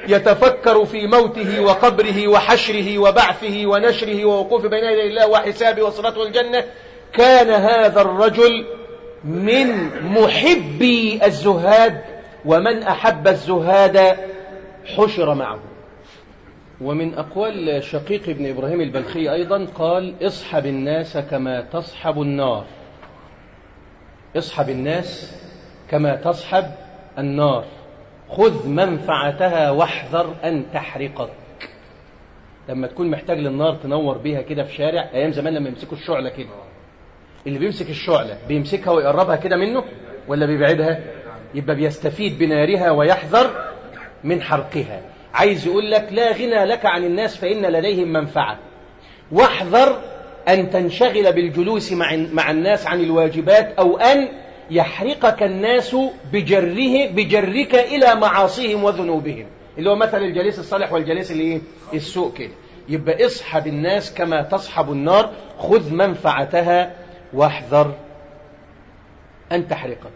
Speaker 1: يتفكر في موته وقبره وحشره وبعثه ونشره ووقوف بين يدي الله وحسابه وصلاته الجنة كان هذا الرجل من محبي الزهاد ومن أحب الزهاد حشر معه ومن أقوال شقيق ابن إبراهيم البلخي أيضا قال اصحب الناس كما تصحب النار اصحب الناس كما تصحب النار خذ منفعتها واحذر أن تحرقك لما تكون محتاج للنار تنور بيها كده في شارع أيام زمان لما يمسكوا الشعلة كده اللي بيمسك الشعلة بيمسكها ويقربها كده منه ولا بيبعدها يبقى بيستفيد بنارها ويحذر من حرقها عايز يقول لك لا غنى لك عن الناس فإن لديهم منفعة واحذر أن تنشغل بالجلوس مع, مع الناس عن الواجبات أو أن يحرقك الناس بجره بجرك إلى معاصيهم وذنوبهم اللي هو مثل الجليس الصالح والجليس اللي السوء كده يبقى اصحب الناس كما تصحب النار خذ منفعتها واحذر أن تحرقك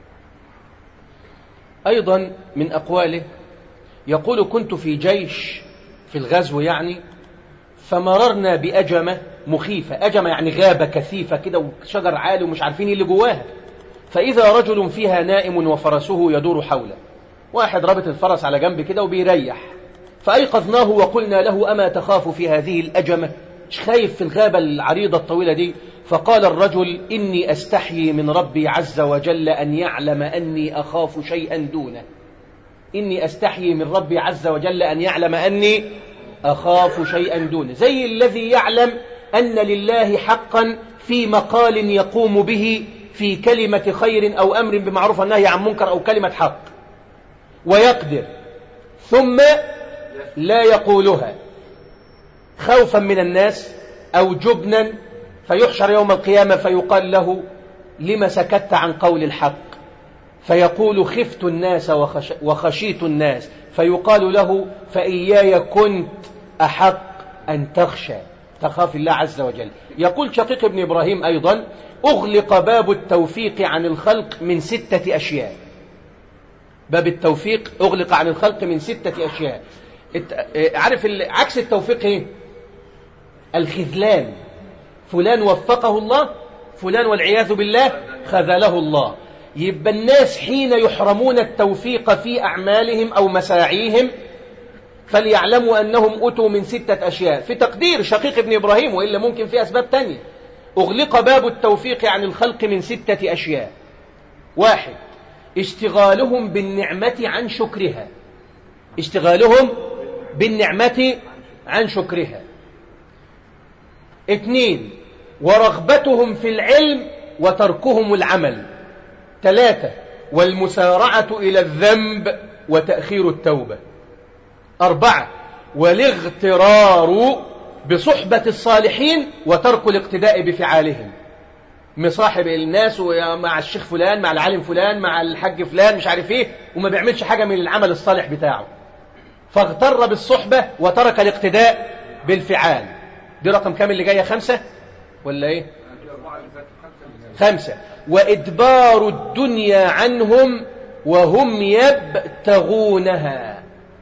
Speaker 1: أيضا من أقواله يقول كنت في جيش في الغزو يعني فمررنا بأجمة مخيفة أجمة يعني غابة كثيفة كده وشجر عالي ومش عارفين اللي جواها فإذا رجل فيها نائم وفرسه يدور حوله واحد رابط الفرس على جنب كده وبيريح فأيقظناه وقلنا له أما تخاف في هذه الأجمة مش خايف في الغابة العريضة الطويلة دي فقال الرجل إني أستحيي من ربي عز وجل أن يعلم أني أخاف شيئا دونه إني أستحيي من ربي عز وجل أن يعلم أني أخاف شيئا دونه زي الذي يعلم أن لله حقا في مقال يقوم به في كلمة خير أو أمر بمعروف النهي عن منكر أو كلمة حق ويقدر ثم لا يقولها خوفا من الناس أو جبنا فيحشر يوم القيامة فيقال له لما سكت عن قول الحق فيقول خفت الناس وخش وخشيت الناس فيقال له فإياي كنت أحق أن تخشى تخاف الله عز وجل يقول شقيق ابن إبراهيم أيضا أغلق باب التوفيق عن الخلق من ستة أشياء باب التوفيق أغلق عن الخلق من ستة أشياء عارف عكس التوفيق ايه الخذلان فلان وفقه الله فلان والعياذ بالله خذله الله يبقى الناس حين يحرمون التوفيق في أعمالهم أو مساعيهم فليعلموا أنهم أتوا من ستة أشياء في تقدير شقيق ابن إبراهيم وإلا ممكن في أسباب تانية أغلق باب التوفيق عن الخلق من ستة أشياء واحد اشتغالهم بالنعمة عن شكرها اشتغالهم بالنعمة عن شكرها اثنين ورغبتهم في العلم وتركهم العمل ثلاثة والمسارعة إلى الذنب وتأخير التوبة أربعة والاغترار بصحبة الصالحين وترك الاقتداء بفعالهم مصاحب الناس مع الشيخ فلان مع العالم فلان مع الحج فلان مش عارف ايه وما بيعملش حاجة من العمل الصالح بتاعه فاغتر بالصحبة وترك الاقتداء بالفعال دي رقم كام اللي جاية خمسة ولا ايه خمسة وإدبار الدنيا عنهم وهم يبتغونها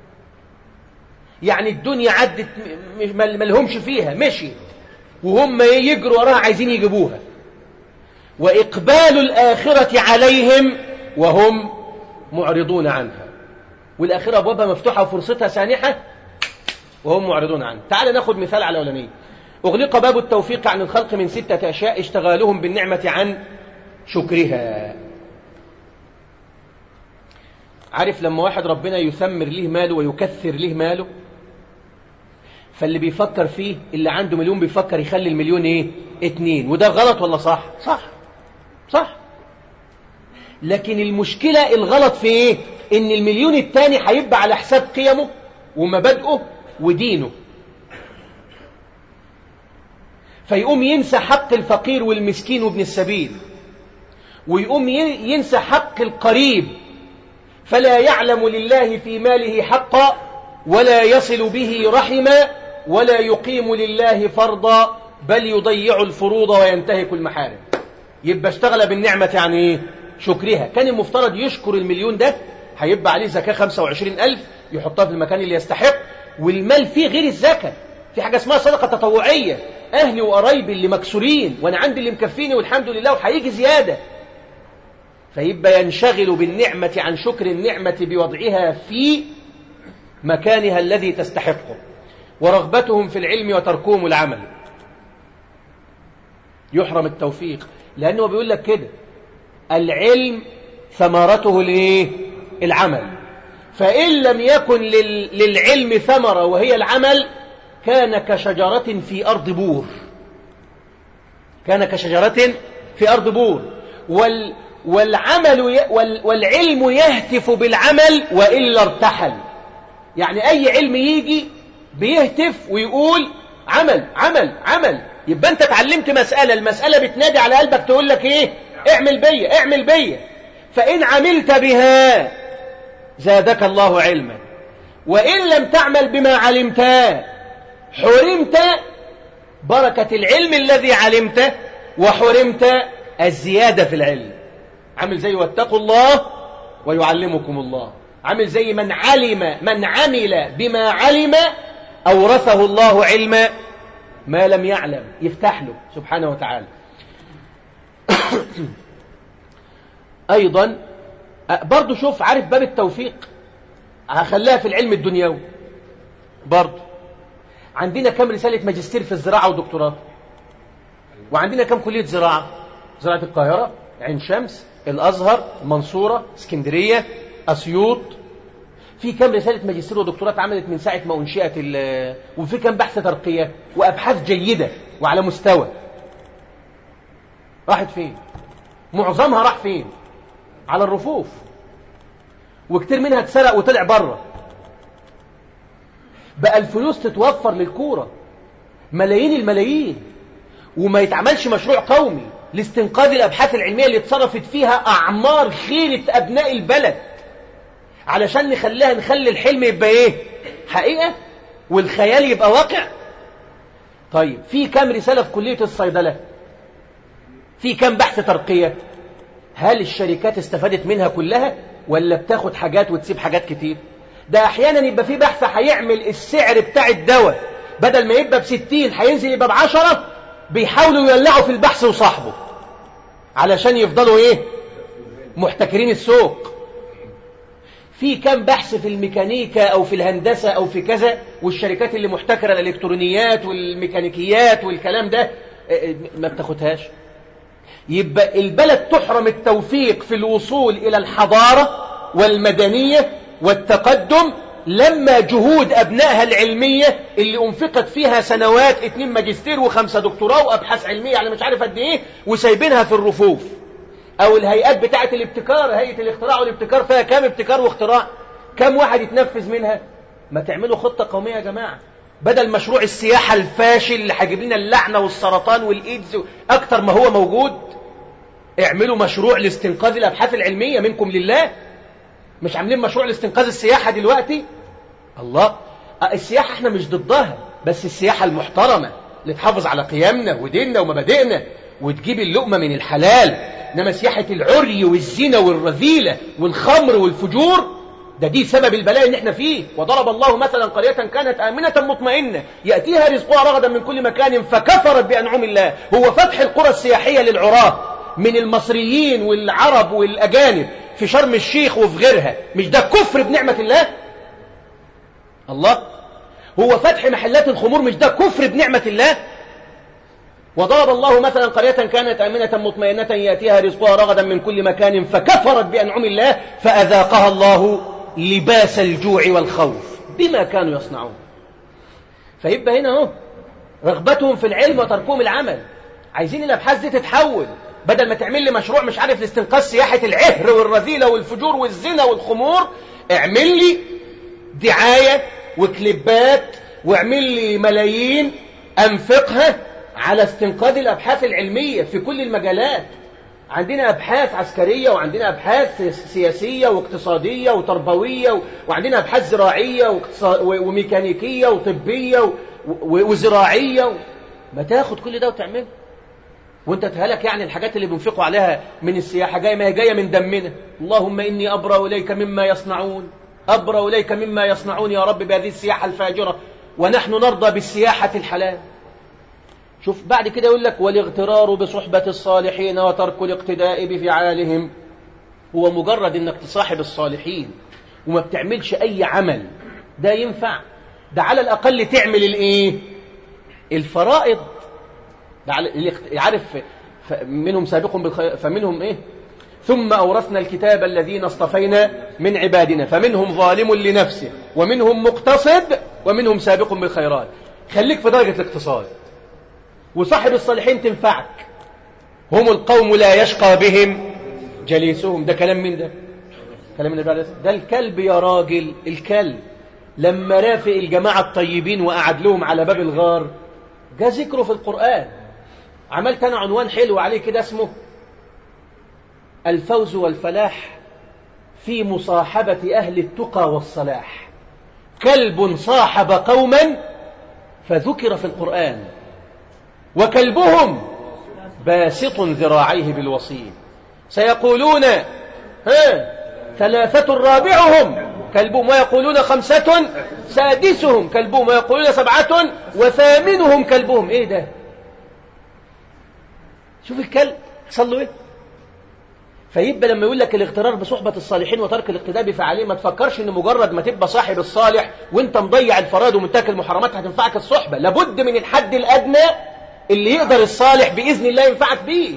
Speaker 1: يعني الدنيا عدت ما لهمش فيها مشي وهم يجروا وراها عايزين يجيبوها وإقبال الآخرة عليهم وهم معرضون عنها والآخرة أبوابها مفتوحة وفرصتها سانحة وهم معرضون عنها تعال ناخد مثال على الأولانية أغلق باب التوفيق عن الخلق من ستة أشياء اشتغالهم بالنعمة عن شكرها عارف لما واحد ربنا يثمر له ماله ويكثر له ماله فاللي بيفكر فيه اللي عنده مليون بيفكر يخلي المليون ايه اتنين وده غلط ولا صح صح صح لكن المشكلة الغلط في ايه ان المليون التاني هيبقى على حساب قيمه ومبادئه ودينه فيقوم ينسى حق الفقير والمسكين وابن السبيل ويقوم ينسى حق القريب فلا يعلم لله في ماله حقا ولا يصل به رحما ولا يقيم لله فرضا بل يضيع الفروض وينتهك المحارم يبقى اشتغل بالنعمة يعني ايه شكرها كان المفترض يشكر المليون ده هيبقى عليه زكاة 25 ألف يحطها في المكان اللي يستحق والمال فيه غير الزكاة في حاجة اسمها صدقة تطوعية أهلي وقرايبي اللي مكسورين وأنا عندي اللي مكفيني والحمد لله وهيجي زيادة فيبقى ينشغل بالنعمة عن شكر النعمة بوضعها في مكانها الذي تستحقه ورغبتهم في العلم وتركهم العمل يحرم التوفيق لأنه بيقول لك كده العلم ثمرته الايه العمل فإن لم يكن للعلم ثمرة وهي العمل كان كشجرة في أرض بور كان كشجرة في أرض بور وال والعمل وال والعلم يهتف بالعمل وإلا ارتحل يعني أي علم يجي بيهتف ويقول عمل عمل عمل يبقى أنت اتعلمت مسألة المسألة بتنادي على قلبك تقول لك إيه اعمل بيا اعمل بيا فإن عملت بها زادك الله علما وإن لم تعمل بما علمت حرمت بركة العلم الذي علمته وحرمت الزيادة في العلم عامل زي واتقوا الله ويعلمكم الله عامل زي من علم من عمل بما علم أورثه الله علما ما لم يعلم يفتح له سبحانه وتعالى أيضا برضو شوف عارف باب التوفيق هخليها في العلم الدنيوي برضو عندنا كم رسالة ماجستير في الزراعة ودكتوراه وعندنا كم كلية زراعة زراعة القاهرة عين شمس الأزهر المنصورة اسكندرية أسيوط في كم رسالة ماجستير ودكتوراه اتعملت من ساعة ما أنشئت وفي كم بحث ترقية وأبحاث جيدة وعلى مستوى راحت فين معظمها راح فين على الرفوف وكتير منها اتسرق وطلع بره بقى الفلوس تتوفر للكورة ملايين الملايين وما يتعملش مشروع قومي لاستنقاذ الأبحاث العلمية اللي اتصرفت فيها أعمار خيرة أبناء البلد علشان نخليها نخلي الحلم يبقى إيه حقيقة والخيال يبقى واقع طيب في كم رسالة في كلية الصيدلة في كم بحث ترقية هل الشركات استفادت منها كلها ولا بتاخد حاجات وتسيب حاجات كتير ده احيانا يبقى في بحث هيعمل السعر بتاع الدواء بدل ما يبقى بستين هينزل يبقى بعشرة بيحاولوا يولعوا في البحث وصاحبه علشان يفضلوا ايه محتكرين السوق في كم بحث في الميكانيكا او في الهندسة او في كذا والشركات اللي محتكرة الالكترونيات والميكانيكيات والكلام ده ما بتاخدهاش يبقى البلد تحرم التوفيق في الوصول إلى الحضارة والمدنية والتقدم لما جهود أبنائها العلمية اللي أنفقت فيها سنوات اتنين ماجستير وخمسة دكتوراه وأبحاث علمية على مش عارف قد إيه وسايبينها في الرفوف أو الهيئات بتاعة الابتكار هيئة الاختراع والابتكار فيها كام ابتكار واختراع كم واحد يتنفذ منها ما تعملوا خطة قومية يا جماعة بدل مشروع السياحة الفاشل اللي هيجيب لنا اللعنة والسرطان والإيدز أكتر ما هو موجود اعملوا مشروع لاستنقاذ الأبحاث العلمية منكم لله مش عاملين مشروع لاستنقاذ السياحة دلوقتي الله السياحة احنا مش ضدها بس السياحة المحترمة اللي تحافظ على قيمنا وديننا ومبادئنا وتجيب اللقمة من الحلال إنما سياحة العري والزنا والرذيلة والخمر والفجور ده دي سبب البلاء اللي احنا فيه وضرب الله مثلا قرية كانت آمنة مطمئنة يأتيها رزقها رغدا من كل مكان فكفرت بأنعم الله هو فتح القرى السياحية للعراة من المصريين والعرب والأجانب في شرم الشيخ وفي غيرها مش ده كفر بنعمة الله الله هو فتح محلات الخمور مش ده كفر بنعمة الله وضرب الله مثلا قرية كانت آمنة مطمئنة يأتيها رزقها رغدا من كل مكان فكفرت بأنعم الله فأذاقها الله لباس الجوع والخوف بما كانوا يصنعون فيبقى هنا اهو رغبتهم في العلم وتركهم العمل عايزين الابحاث دي تتحول بدل ما تعمل لي مشروع مش عارف لاستنقاذ سياحة العهر والرذيلة والفجور والزنا والخمور اعمل لي دعاية وكليبات واعمل لي ملايين انفقها على استنقاذ الابحاث العلمية في كل المجالات عندنا أبحاث عسكرية وعندنا أبحاث سياسية واقتصادية وتربوية وعندنا أبحاث زراعية وميكانيكية وطبية وزراعية ما تاخد كل ده وتعمله وانت تهلك يعني الحاجات اللي بينفقوا عليها من السياحة جاية ما هي جاية من دمنا اللهم إني أبرأ إليك مما يصنعون أبرأ إليك مما يصنعون يا رب بهذه السياحة الفاجرة ونحن نرضى بالسياحة الحلال شوف بعد كده يقول لك والاغترار بصحبة الصالحين وترك الاقتداء بفعالهم هو مجرد انك تصاحب الصالحين وما بتعملش اي عمل ده ينفع ده على الاقل تعمل الايه الفرائض ده على عارف منهم سابق بالخير فمنهم ايه ثم أورثنا الكتاب الذين اصطفينا من عبادنا فمنهم ظالم لنفسه ومنهم مقتصد ومنهم سابق بالخيرات خليك في درجة الاقتصاد وصاحب الصالحين تنفعك هم القوم لا يشقى بهم جليسهم ده كلام من ده كلام النبي عليه ده الكلب يا راجل الكلب لما رافق الجماعة الطيبين وقعد لهم على باب الغار جاء ذكره في القرآن عملت أنا عنوان حلو عليه كده اسمه الفوز والفلاح في مصاحبة أهل التقى والصلاح كلب صاحب قوما فذكر في القرآن وكلبهم باسط ذراعيه بالوصيل سيقولون ها ثلاثة رابعهم كلبهم ويقولون خمسة سادسهم كلبهم ويقولون سبعة وثامنهم كلبهم ايه ده شوف الكلب حصل له ايه فيبقى لما يقول لك الاغترار بصحبة الصالحين وترك الاقتداء بفعالهم ما تفكرش ان مجرد ما تبقى صاحب الصالح وانت مضيع الفرائض ومنتهك المحرمات هتنفعك الصحبة لابد من الحد الادنى اللي يقدر الصالح باذن الله ينفعك بيه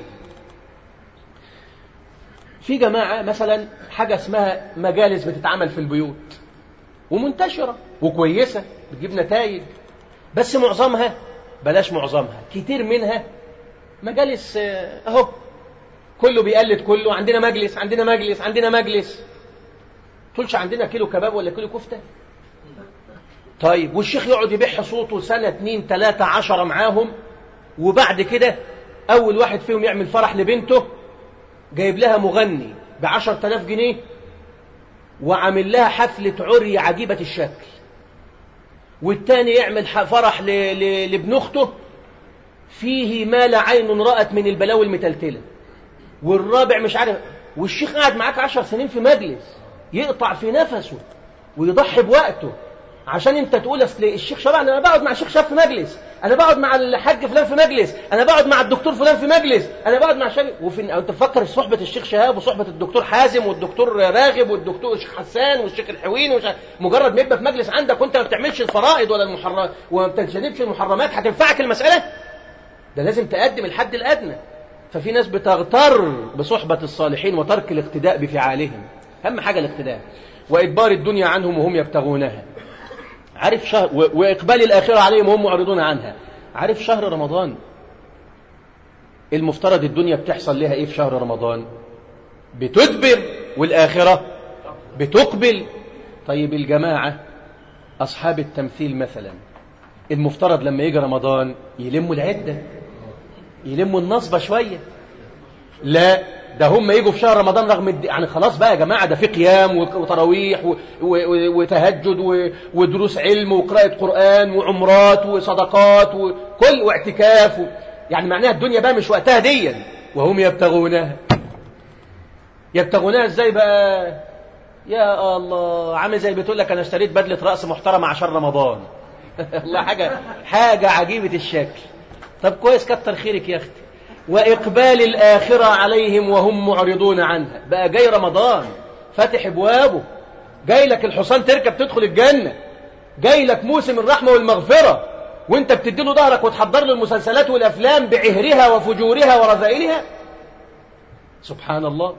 Speaker 1: في جماعة مثلا حاجة اسمها مجالس بتتعمل في البيوت ومنتشرة وكويسة بتجيب نتائج بس معظمها بلاش معظمها كتير منها مجالس اهو كله بيقلد كله عندنا مجلس عندنا مجلس عندنا مجلس تقولش عندنا كيلو كباب ولا كيلو كفتة طيب والشيخ يقعد يبيع صوته سنة اتنين تلاتة عشرة معاهم وبعد كده أول واحد فيهم يعمل فرح لبنته جايب لها مغني بعشر تلاف جنيه وعامل لها حفلة عري عجيبة الشكل والتاني يعمل فرح لابن أخته فيه ما لا عين رأت من البلاوي المتلتلة والرابع مش عارف والشيخ قاعد معاك عشر سنين في مجلس يقطع في نفسه ويضحي بوقته عشان انت تقول اصل الشيخ شباب انا بقعد مع الشيخ شاب في مجلس انا بقعد مع الحاج فلان في مجلس انا بقعد مع الدكتور فلان في مجلس انا بقعد مع شاب وفي انت تفكر صحبه الشيخ شهاب وصحبه الدكتور حازم والدكتور راغب والدكتور الشيخ حسان والشيخ الحوين وش... مجرد ما يبقى في مجلس عندك وانت ما بتعملش الفرائض ولا المحرمات وما بتجتنبش المحرمات هتنفعك المساله ده لازم تقدم الحد الادنى ففي ناس بتغتر بصحبه الصالحين وترك الاقتداء بفعالهم اهم حاجه الاقتداء وادبار الدنيا عنهم وهم يبتغونها عارف شهر وإقبال الآخرة عليهم وهم معرضون عنها عارف شهر رمضان المفترض الدنيا بتحصل لها إيه في شهر رمضان بتدبر والآخرة بتقبل طيب الجماعة أصحاب التمثيل مثلا المفترض لما يجي رمضان يلموا العدة يلموا النصبة شوية لا ده هم يجوا في شهر رمضان رغم الد... يعني خلاص بقى يا جماعة ده في قيام وتراويح و... و... وتهجد و... ودروس علم وقراءة قرآن وعمرات وصدقات وكل واعتكاف و... يعني معناها الدنيا بقى مش وقتها ديا وهم يبتغونها يبتغونها ازاي بقى يا الله عامل زي بتقول لك انا اشتريت بدلة رأس محترمة عشان رمضان الله حاجة حاجة عجيبة الشكل طب كويس كتر خيرك يا اختي وإقبال الآخرة عليهم وهم معرضون عنها بقى جاي رمضان فاتح ابوابه جاي لك الحصان تركب تدخل الجنة جاي لك موسم الرحمة والمغفرة وانت بتديله ظهرك وتحضر له المسلسلات والأفلام بعهرها وفجورها ورذائلها سبحان الله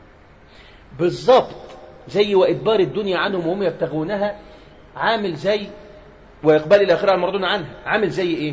Speaker 1: بالضبط زي وإدبار الدنيا عنهم وهم يبتغونها عامل زي وإقبال الآخرة المعرضون عنها عامل زي إيه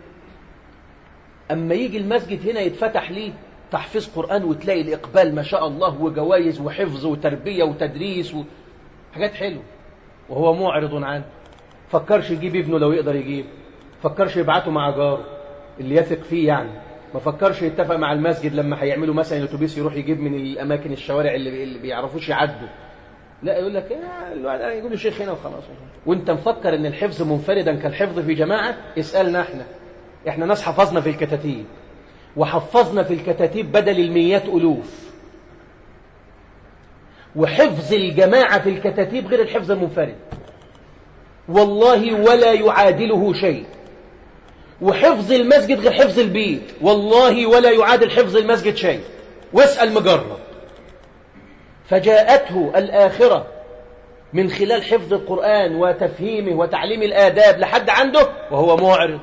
Speaker 1: أما يجي المسجد هنا يتفتح ليه تحفيظ قرآن وتلاقي الإقبال ما شاء الله وجوائز وحفظ وتربية وتدريس و... حاجات حلوة وهو معرض عنه فكرش يجيب ابنه لو يقدر يجيب فكرش يبعته مع جاره اللي يثق فيه يعني ما فكرش يتفق مع المسجد لما هيعملوا مثلا الاتوبيس يروح يجيب من الاماكن الشوارع اللي, اللي بيعرفوش يعدوا لا يقول لك ايه يقول له شيخ هنا وخلاص وانت مفكر ان الحفظ منفردا كالحفظ في جماعه اسالنا احنا احنا ناس حفظنا في الكتاتيب وحفظنا في الكتاتيب بدل الميات ألوف وحفظ الجماعة في الكتاتيب غير الحفظ المنفرد والله ولا يعادله شيء وحفظ المسجد غير حفظ البيت والله ولا يعادل حفظ المسجد شيء واسأل مجرب فجاءته الآخرة من خلال حفظ القرآن وتفهيمه وتعليم الآداب لحد عنده وهو معرض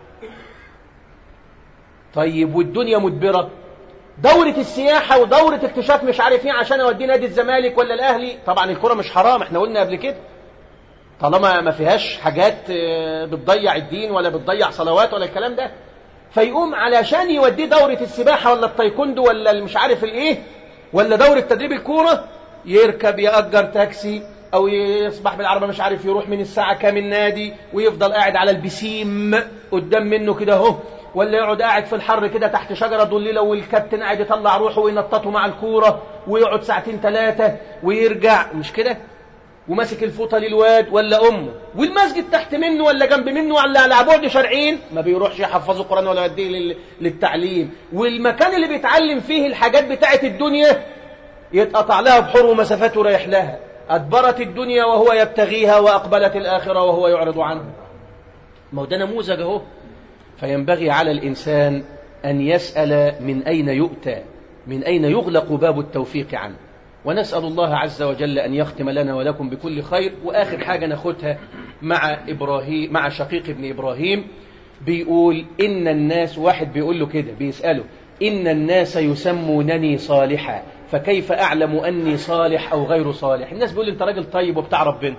Speaker 1: طيب والدنيا مدبرة دورة السياحة ودورة اكتشاف مش عارف ايه عشان اوديه نادي الزمالك ولا الاهلي طبعا الكرة مش حرام احنا قلنا قبل كده طالما ما فيهاش حاجات آه، بتضيع الدين ولا بتضيع صلوات ولا الكلام ده فيقوم علشان يوديه دورة السباحة ولا التايكوندو ولا مش عارف الايه ولا دورة تدريب الكورة يركب يأجر تاكسي او يصبح بالعربة مش عارف يروح من الساعة كام النادي ويفضل قاعد على البسيم قدام منه كده اهو ولا يقعد قاعد في الحر كده تحت شجرة ضليلة والكابتن قاعد يطلع روحه وينططه مع الكورة ويقعد ساعتين ثلاثة ويرجع مش كده وماسك الفوطة للواد ولا أمه والمسجد تحت منه ولا جنب منه ولا على بعد شرعين ما بيروحش يحفظه القرآن ولا يوديه للتعليم والمكان اللي بيتعلم فيه الحاجات بتاعت الدنيا يتقطع لها بحر ومسافات ورايح لها أدبرت الدنيا وهو يبتغيها وأقبلت الآخرة وهو يعرض عنها ما هو ده نموذج اهو فينبغي على الإنسان أن يسأل من أين يؤتى من أين يغلق باب التوفيق عنه ونسأل الله عز وجل أن يختم لنا ولكم بكل خير وآخر حاجة ناخدها مع إبراهيم مع شقيق ابن إبراهيم بيقول إن الناس واحد بيقول له كده بيسأله إن الناس يسمونني صالحا فكيف أعلم أني صالح أو غير صالح الناس بيقول أنت راجل طيب وبتاع ربنا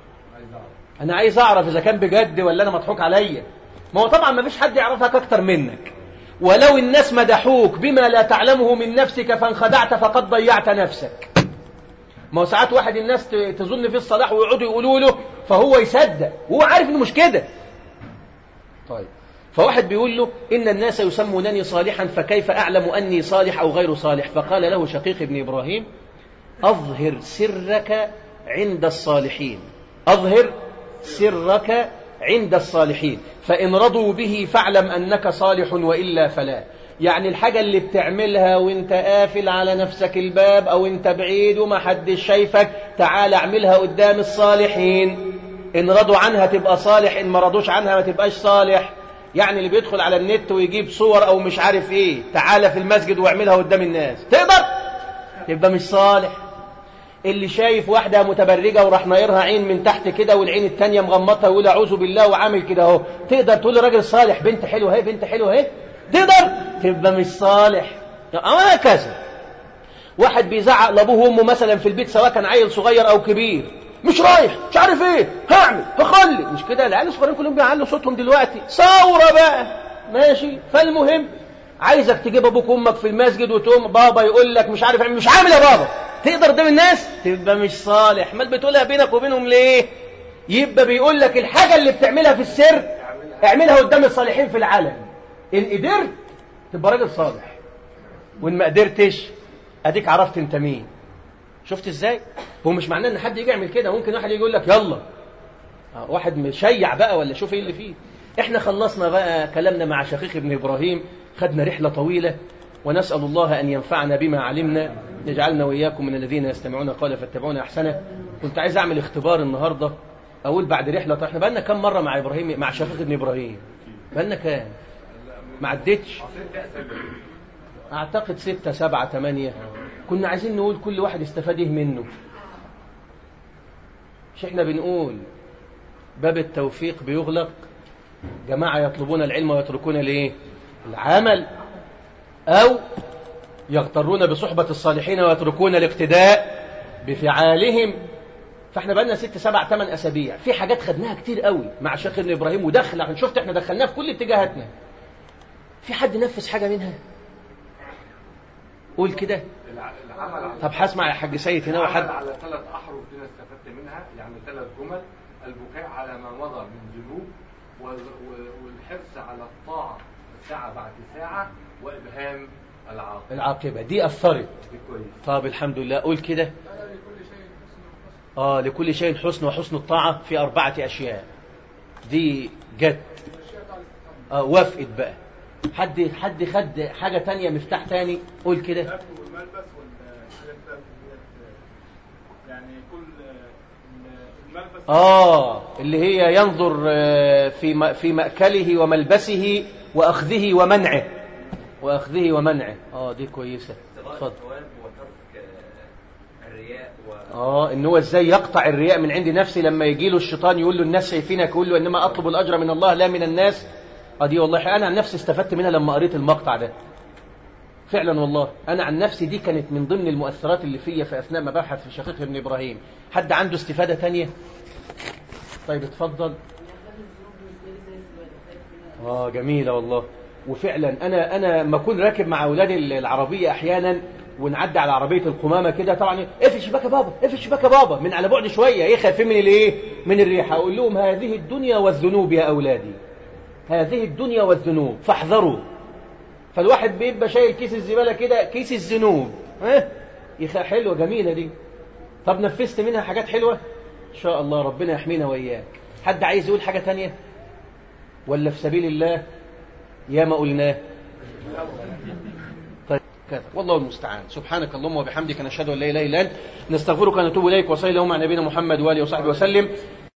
Speaker 1: أنا عايز أعرف إذا كان بجد ولا أنا مضحوك عليا ما هو طبعا ما فيش حد يعرفك أكتر منك ولو الناس مدحوك بما لا تعلمه من نفسك فانخدعت فقد ضيعت نفسك ما هو ساعات واحد الناس تظن فيه الصلاح ويقعدوا يقولوا له فهو يصدق وهو عارف انه مش كده طيب فواحد بيقول له إن الناس يسمونني صالحا فكيف أعلم أني صالح أو غير صالح فقال له شقيق ابن إبراهيم أظهر سرك عند الصالحين أظهر سرك عند الصالحين فإن رضوا به فاعلم أنك صالح وإلا فلا يعني الحاجة اللي بتعملها وانت قافل على نفسك الباب او انت بعيد وما حدش شايفك تعال اعملها قدام الصالحين ان رضوا عنها تبقى صالح ان ما رضوش عنها ما تبقاش صالح يعني اللي بيدخل على النت ويجيب صور او مش عارف ايه تعال في المسجد واعملها قدام الناس تقدر تبقى مش صالح اللي شايف واحدة متبرجة وراح نايرها عين من تحت كده والعين التانية مغمطها ويقول أعوذ بالله وعامل كده اهو تقدر تقول راجل صالح بنت حلوة اهي بنت حلوة اهي تقدر تبقى مش صالح هكذا واحد بيزعق لابوه وامه مثلا في البيت سواء كان عيل صغير او كبير مش رايح مش عارف ايه هعمل هخلي مش كده العيال الصغيرين كلهم بيعلوا صوتهم دلوقتي ثوره بقى ماشي فالمهم عايزك تجيب ابوك وامك في المسجد وتقوم بابا يقول لك مش عارف اعمل مش عامل يا بابا تقدر قدام الناس تبقى مش صالح ما بتقولها بينك وبينهم ليه يبقى بيقول لك الحاجه اللي بتعملها في السر اعملها قدام الصالحين في العالم ان قدرت تبقى راجل صالح وان ما قدرتش اديك عرفت انت مين شفت ازاي هو مش معناه ان حد يجي يعمل كده ممكن واحد يجي يقول لك يلا واحد مشيع بقى ولا شوف ايه اللي فيه احنا خلصنا بقى كلامنا مع شقيق ابن ابراهيم خدنا رحله طويله ونسال الله ان ينفعنا بما علمنا يجعلنا واياكم من الذين يستمعون قال فاتبعون احسنه كنت عايز اعمل اختبار النهارده اقول بعد رحله طيب احنا بقى لنا كام مره مع ابراهيم مع شقيق ابن ابراهيم بقى لنا كام ما عدتش اعتقد ستة سبعة ثمانية كنا عايزين نقول كل واحد استفاد ايه منه مش احنا بنقول باب التوفيق بيغلق جماعة يطلبون العلم ويتركون الايه العمل او يغترون بصحبة الصالحين ويتركون الاقتداء بفعالهم فاحنا بقالنا ست سبع ثمان اسابيع في حاجات خدناها كتير قوي مع شيخ ابن ابراهيم ودخل شفت احنا دخلناها في كل اتجاهاتنا في حد نفذ حاجة منها قول كده طب هسمع يا حاج سيد هنا
Speaker 2: واحد على ثلاث احرف دي استفدت منها يعني ثلاث جمل البكاء على ما مضى من ذنوب والحرص على الطاعه ساعه بعد ساعه وابهام العاقبه
Speaker 1: العاقبه دي اثرت
Speaker 2: دي كويس
Speaker 1: طب الحمد لله قول كده اه لكل شيء حسن وحسن الطاعه في اربعه اشياء دي جت اه وافقت بقى حد حد خد حاجة تانية مفتاح تاني قول كده
Speaker 3: يعني كل آه، الملبس
Speaker 1: آه اللي هي ينظر آه، في م- في مأكله وملبسه وأخذه ومنعه وأخذه ومنعه آه دي كويسة
Speaker 4: ابتغاء
Speaker 1: اتفضل
Speaker 4: الثواب وترك آه، الرياء و
Speaker 1: اه ان هو ازاي يقطع الرياء من عند نفسه لما يجي له الشيطان يقول له الناس شايفينك يقول له انما اطلب الاجر من الله لا من الناس اه دي والله انا عن نفسي استفدت منها لما قريت المقطع ده فعلا والله انا عن نفسي دي كانت من ضمن المؤثرات اللي فيا في اثناء ما ببحث في شقيق ابن ابراهيم حد عنده استفاده تانية طيب اتفضل اه جميله والله وفعلا انا انا لما اكون راكب مع اولادي العربيه احيانا ونعدي على عربيه القمامه كده طبعا اقفل الشباك يا بابا اقفل الشباك يا بابا من على بعد شويه ايه خايفين من الايه من الريح اقول لهم هذه الدنيا والذنوب يا اولادي هذه الدنيا والذنوب فاحذروا فالواحد بيبقى شايل كيس الزباله كده كيس الذنوب ها يخ حلوه جميله دي طب نفذت منها حاجات حلوه ان شاء الله ربنا يحمينا واياك حد عايز يقول حاجه تانية ولا في سبيل الله يا ما قلناه طيب كذا والله المستعان سبحانك اللهم وبحمدك نشهد ان لا اله الا انت نستغفرك ونتوب اليك وصلي اللهم على نبينا محمد واله وصحبه وسلم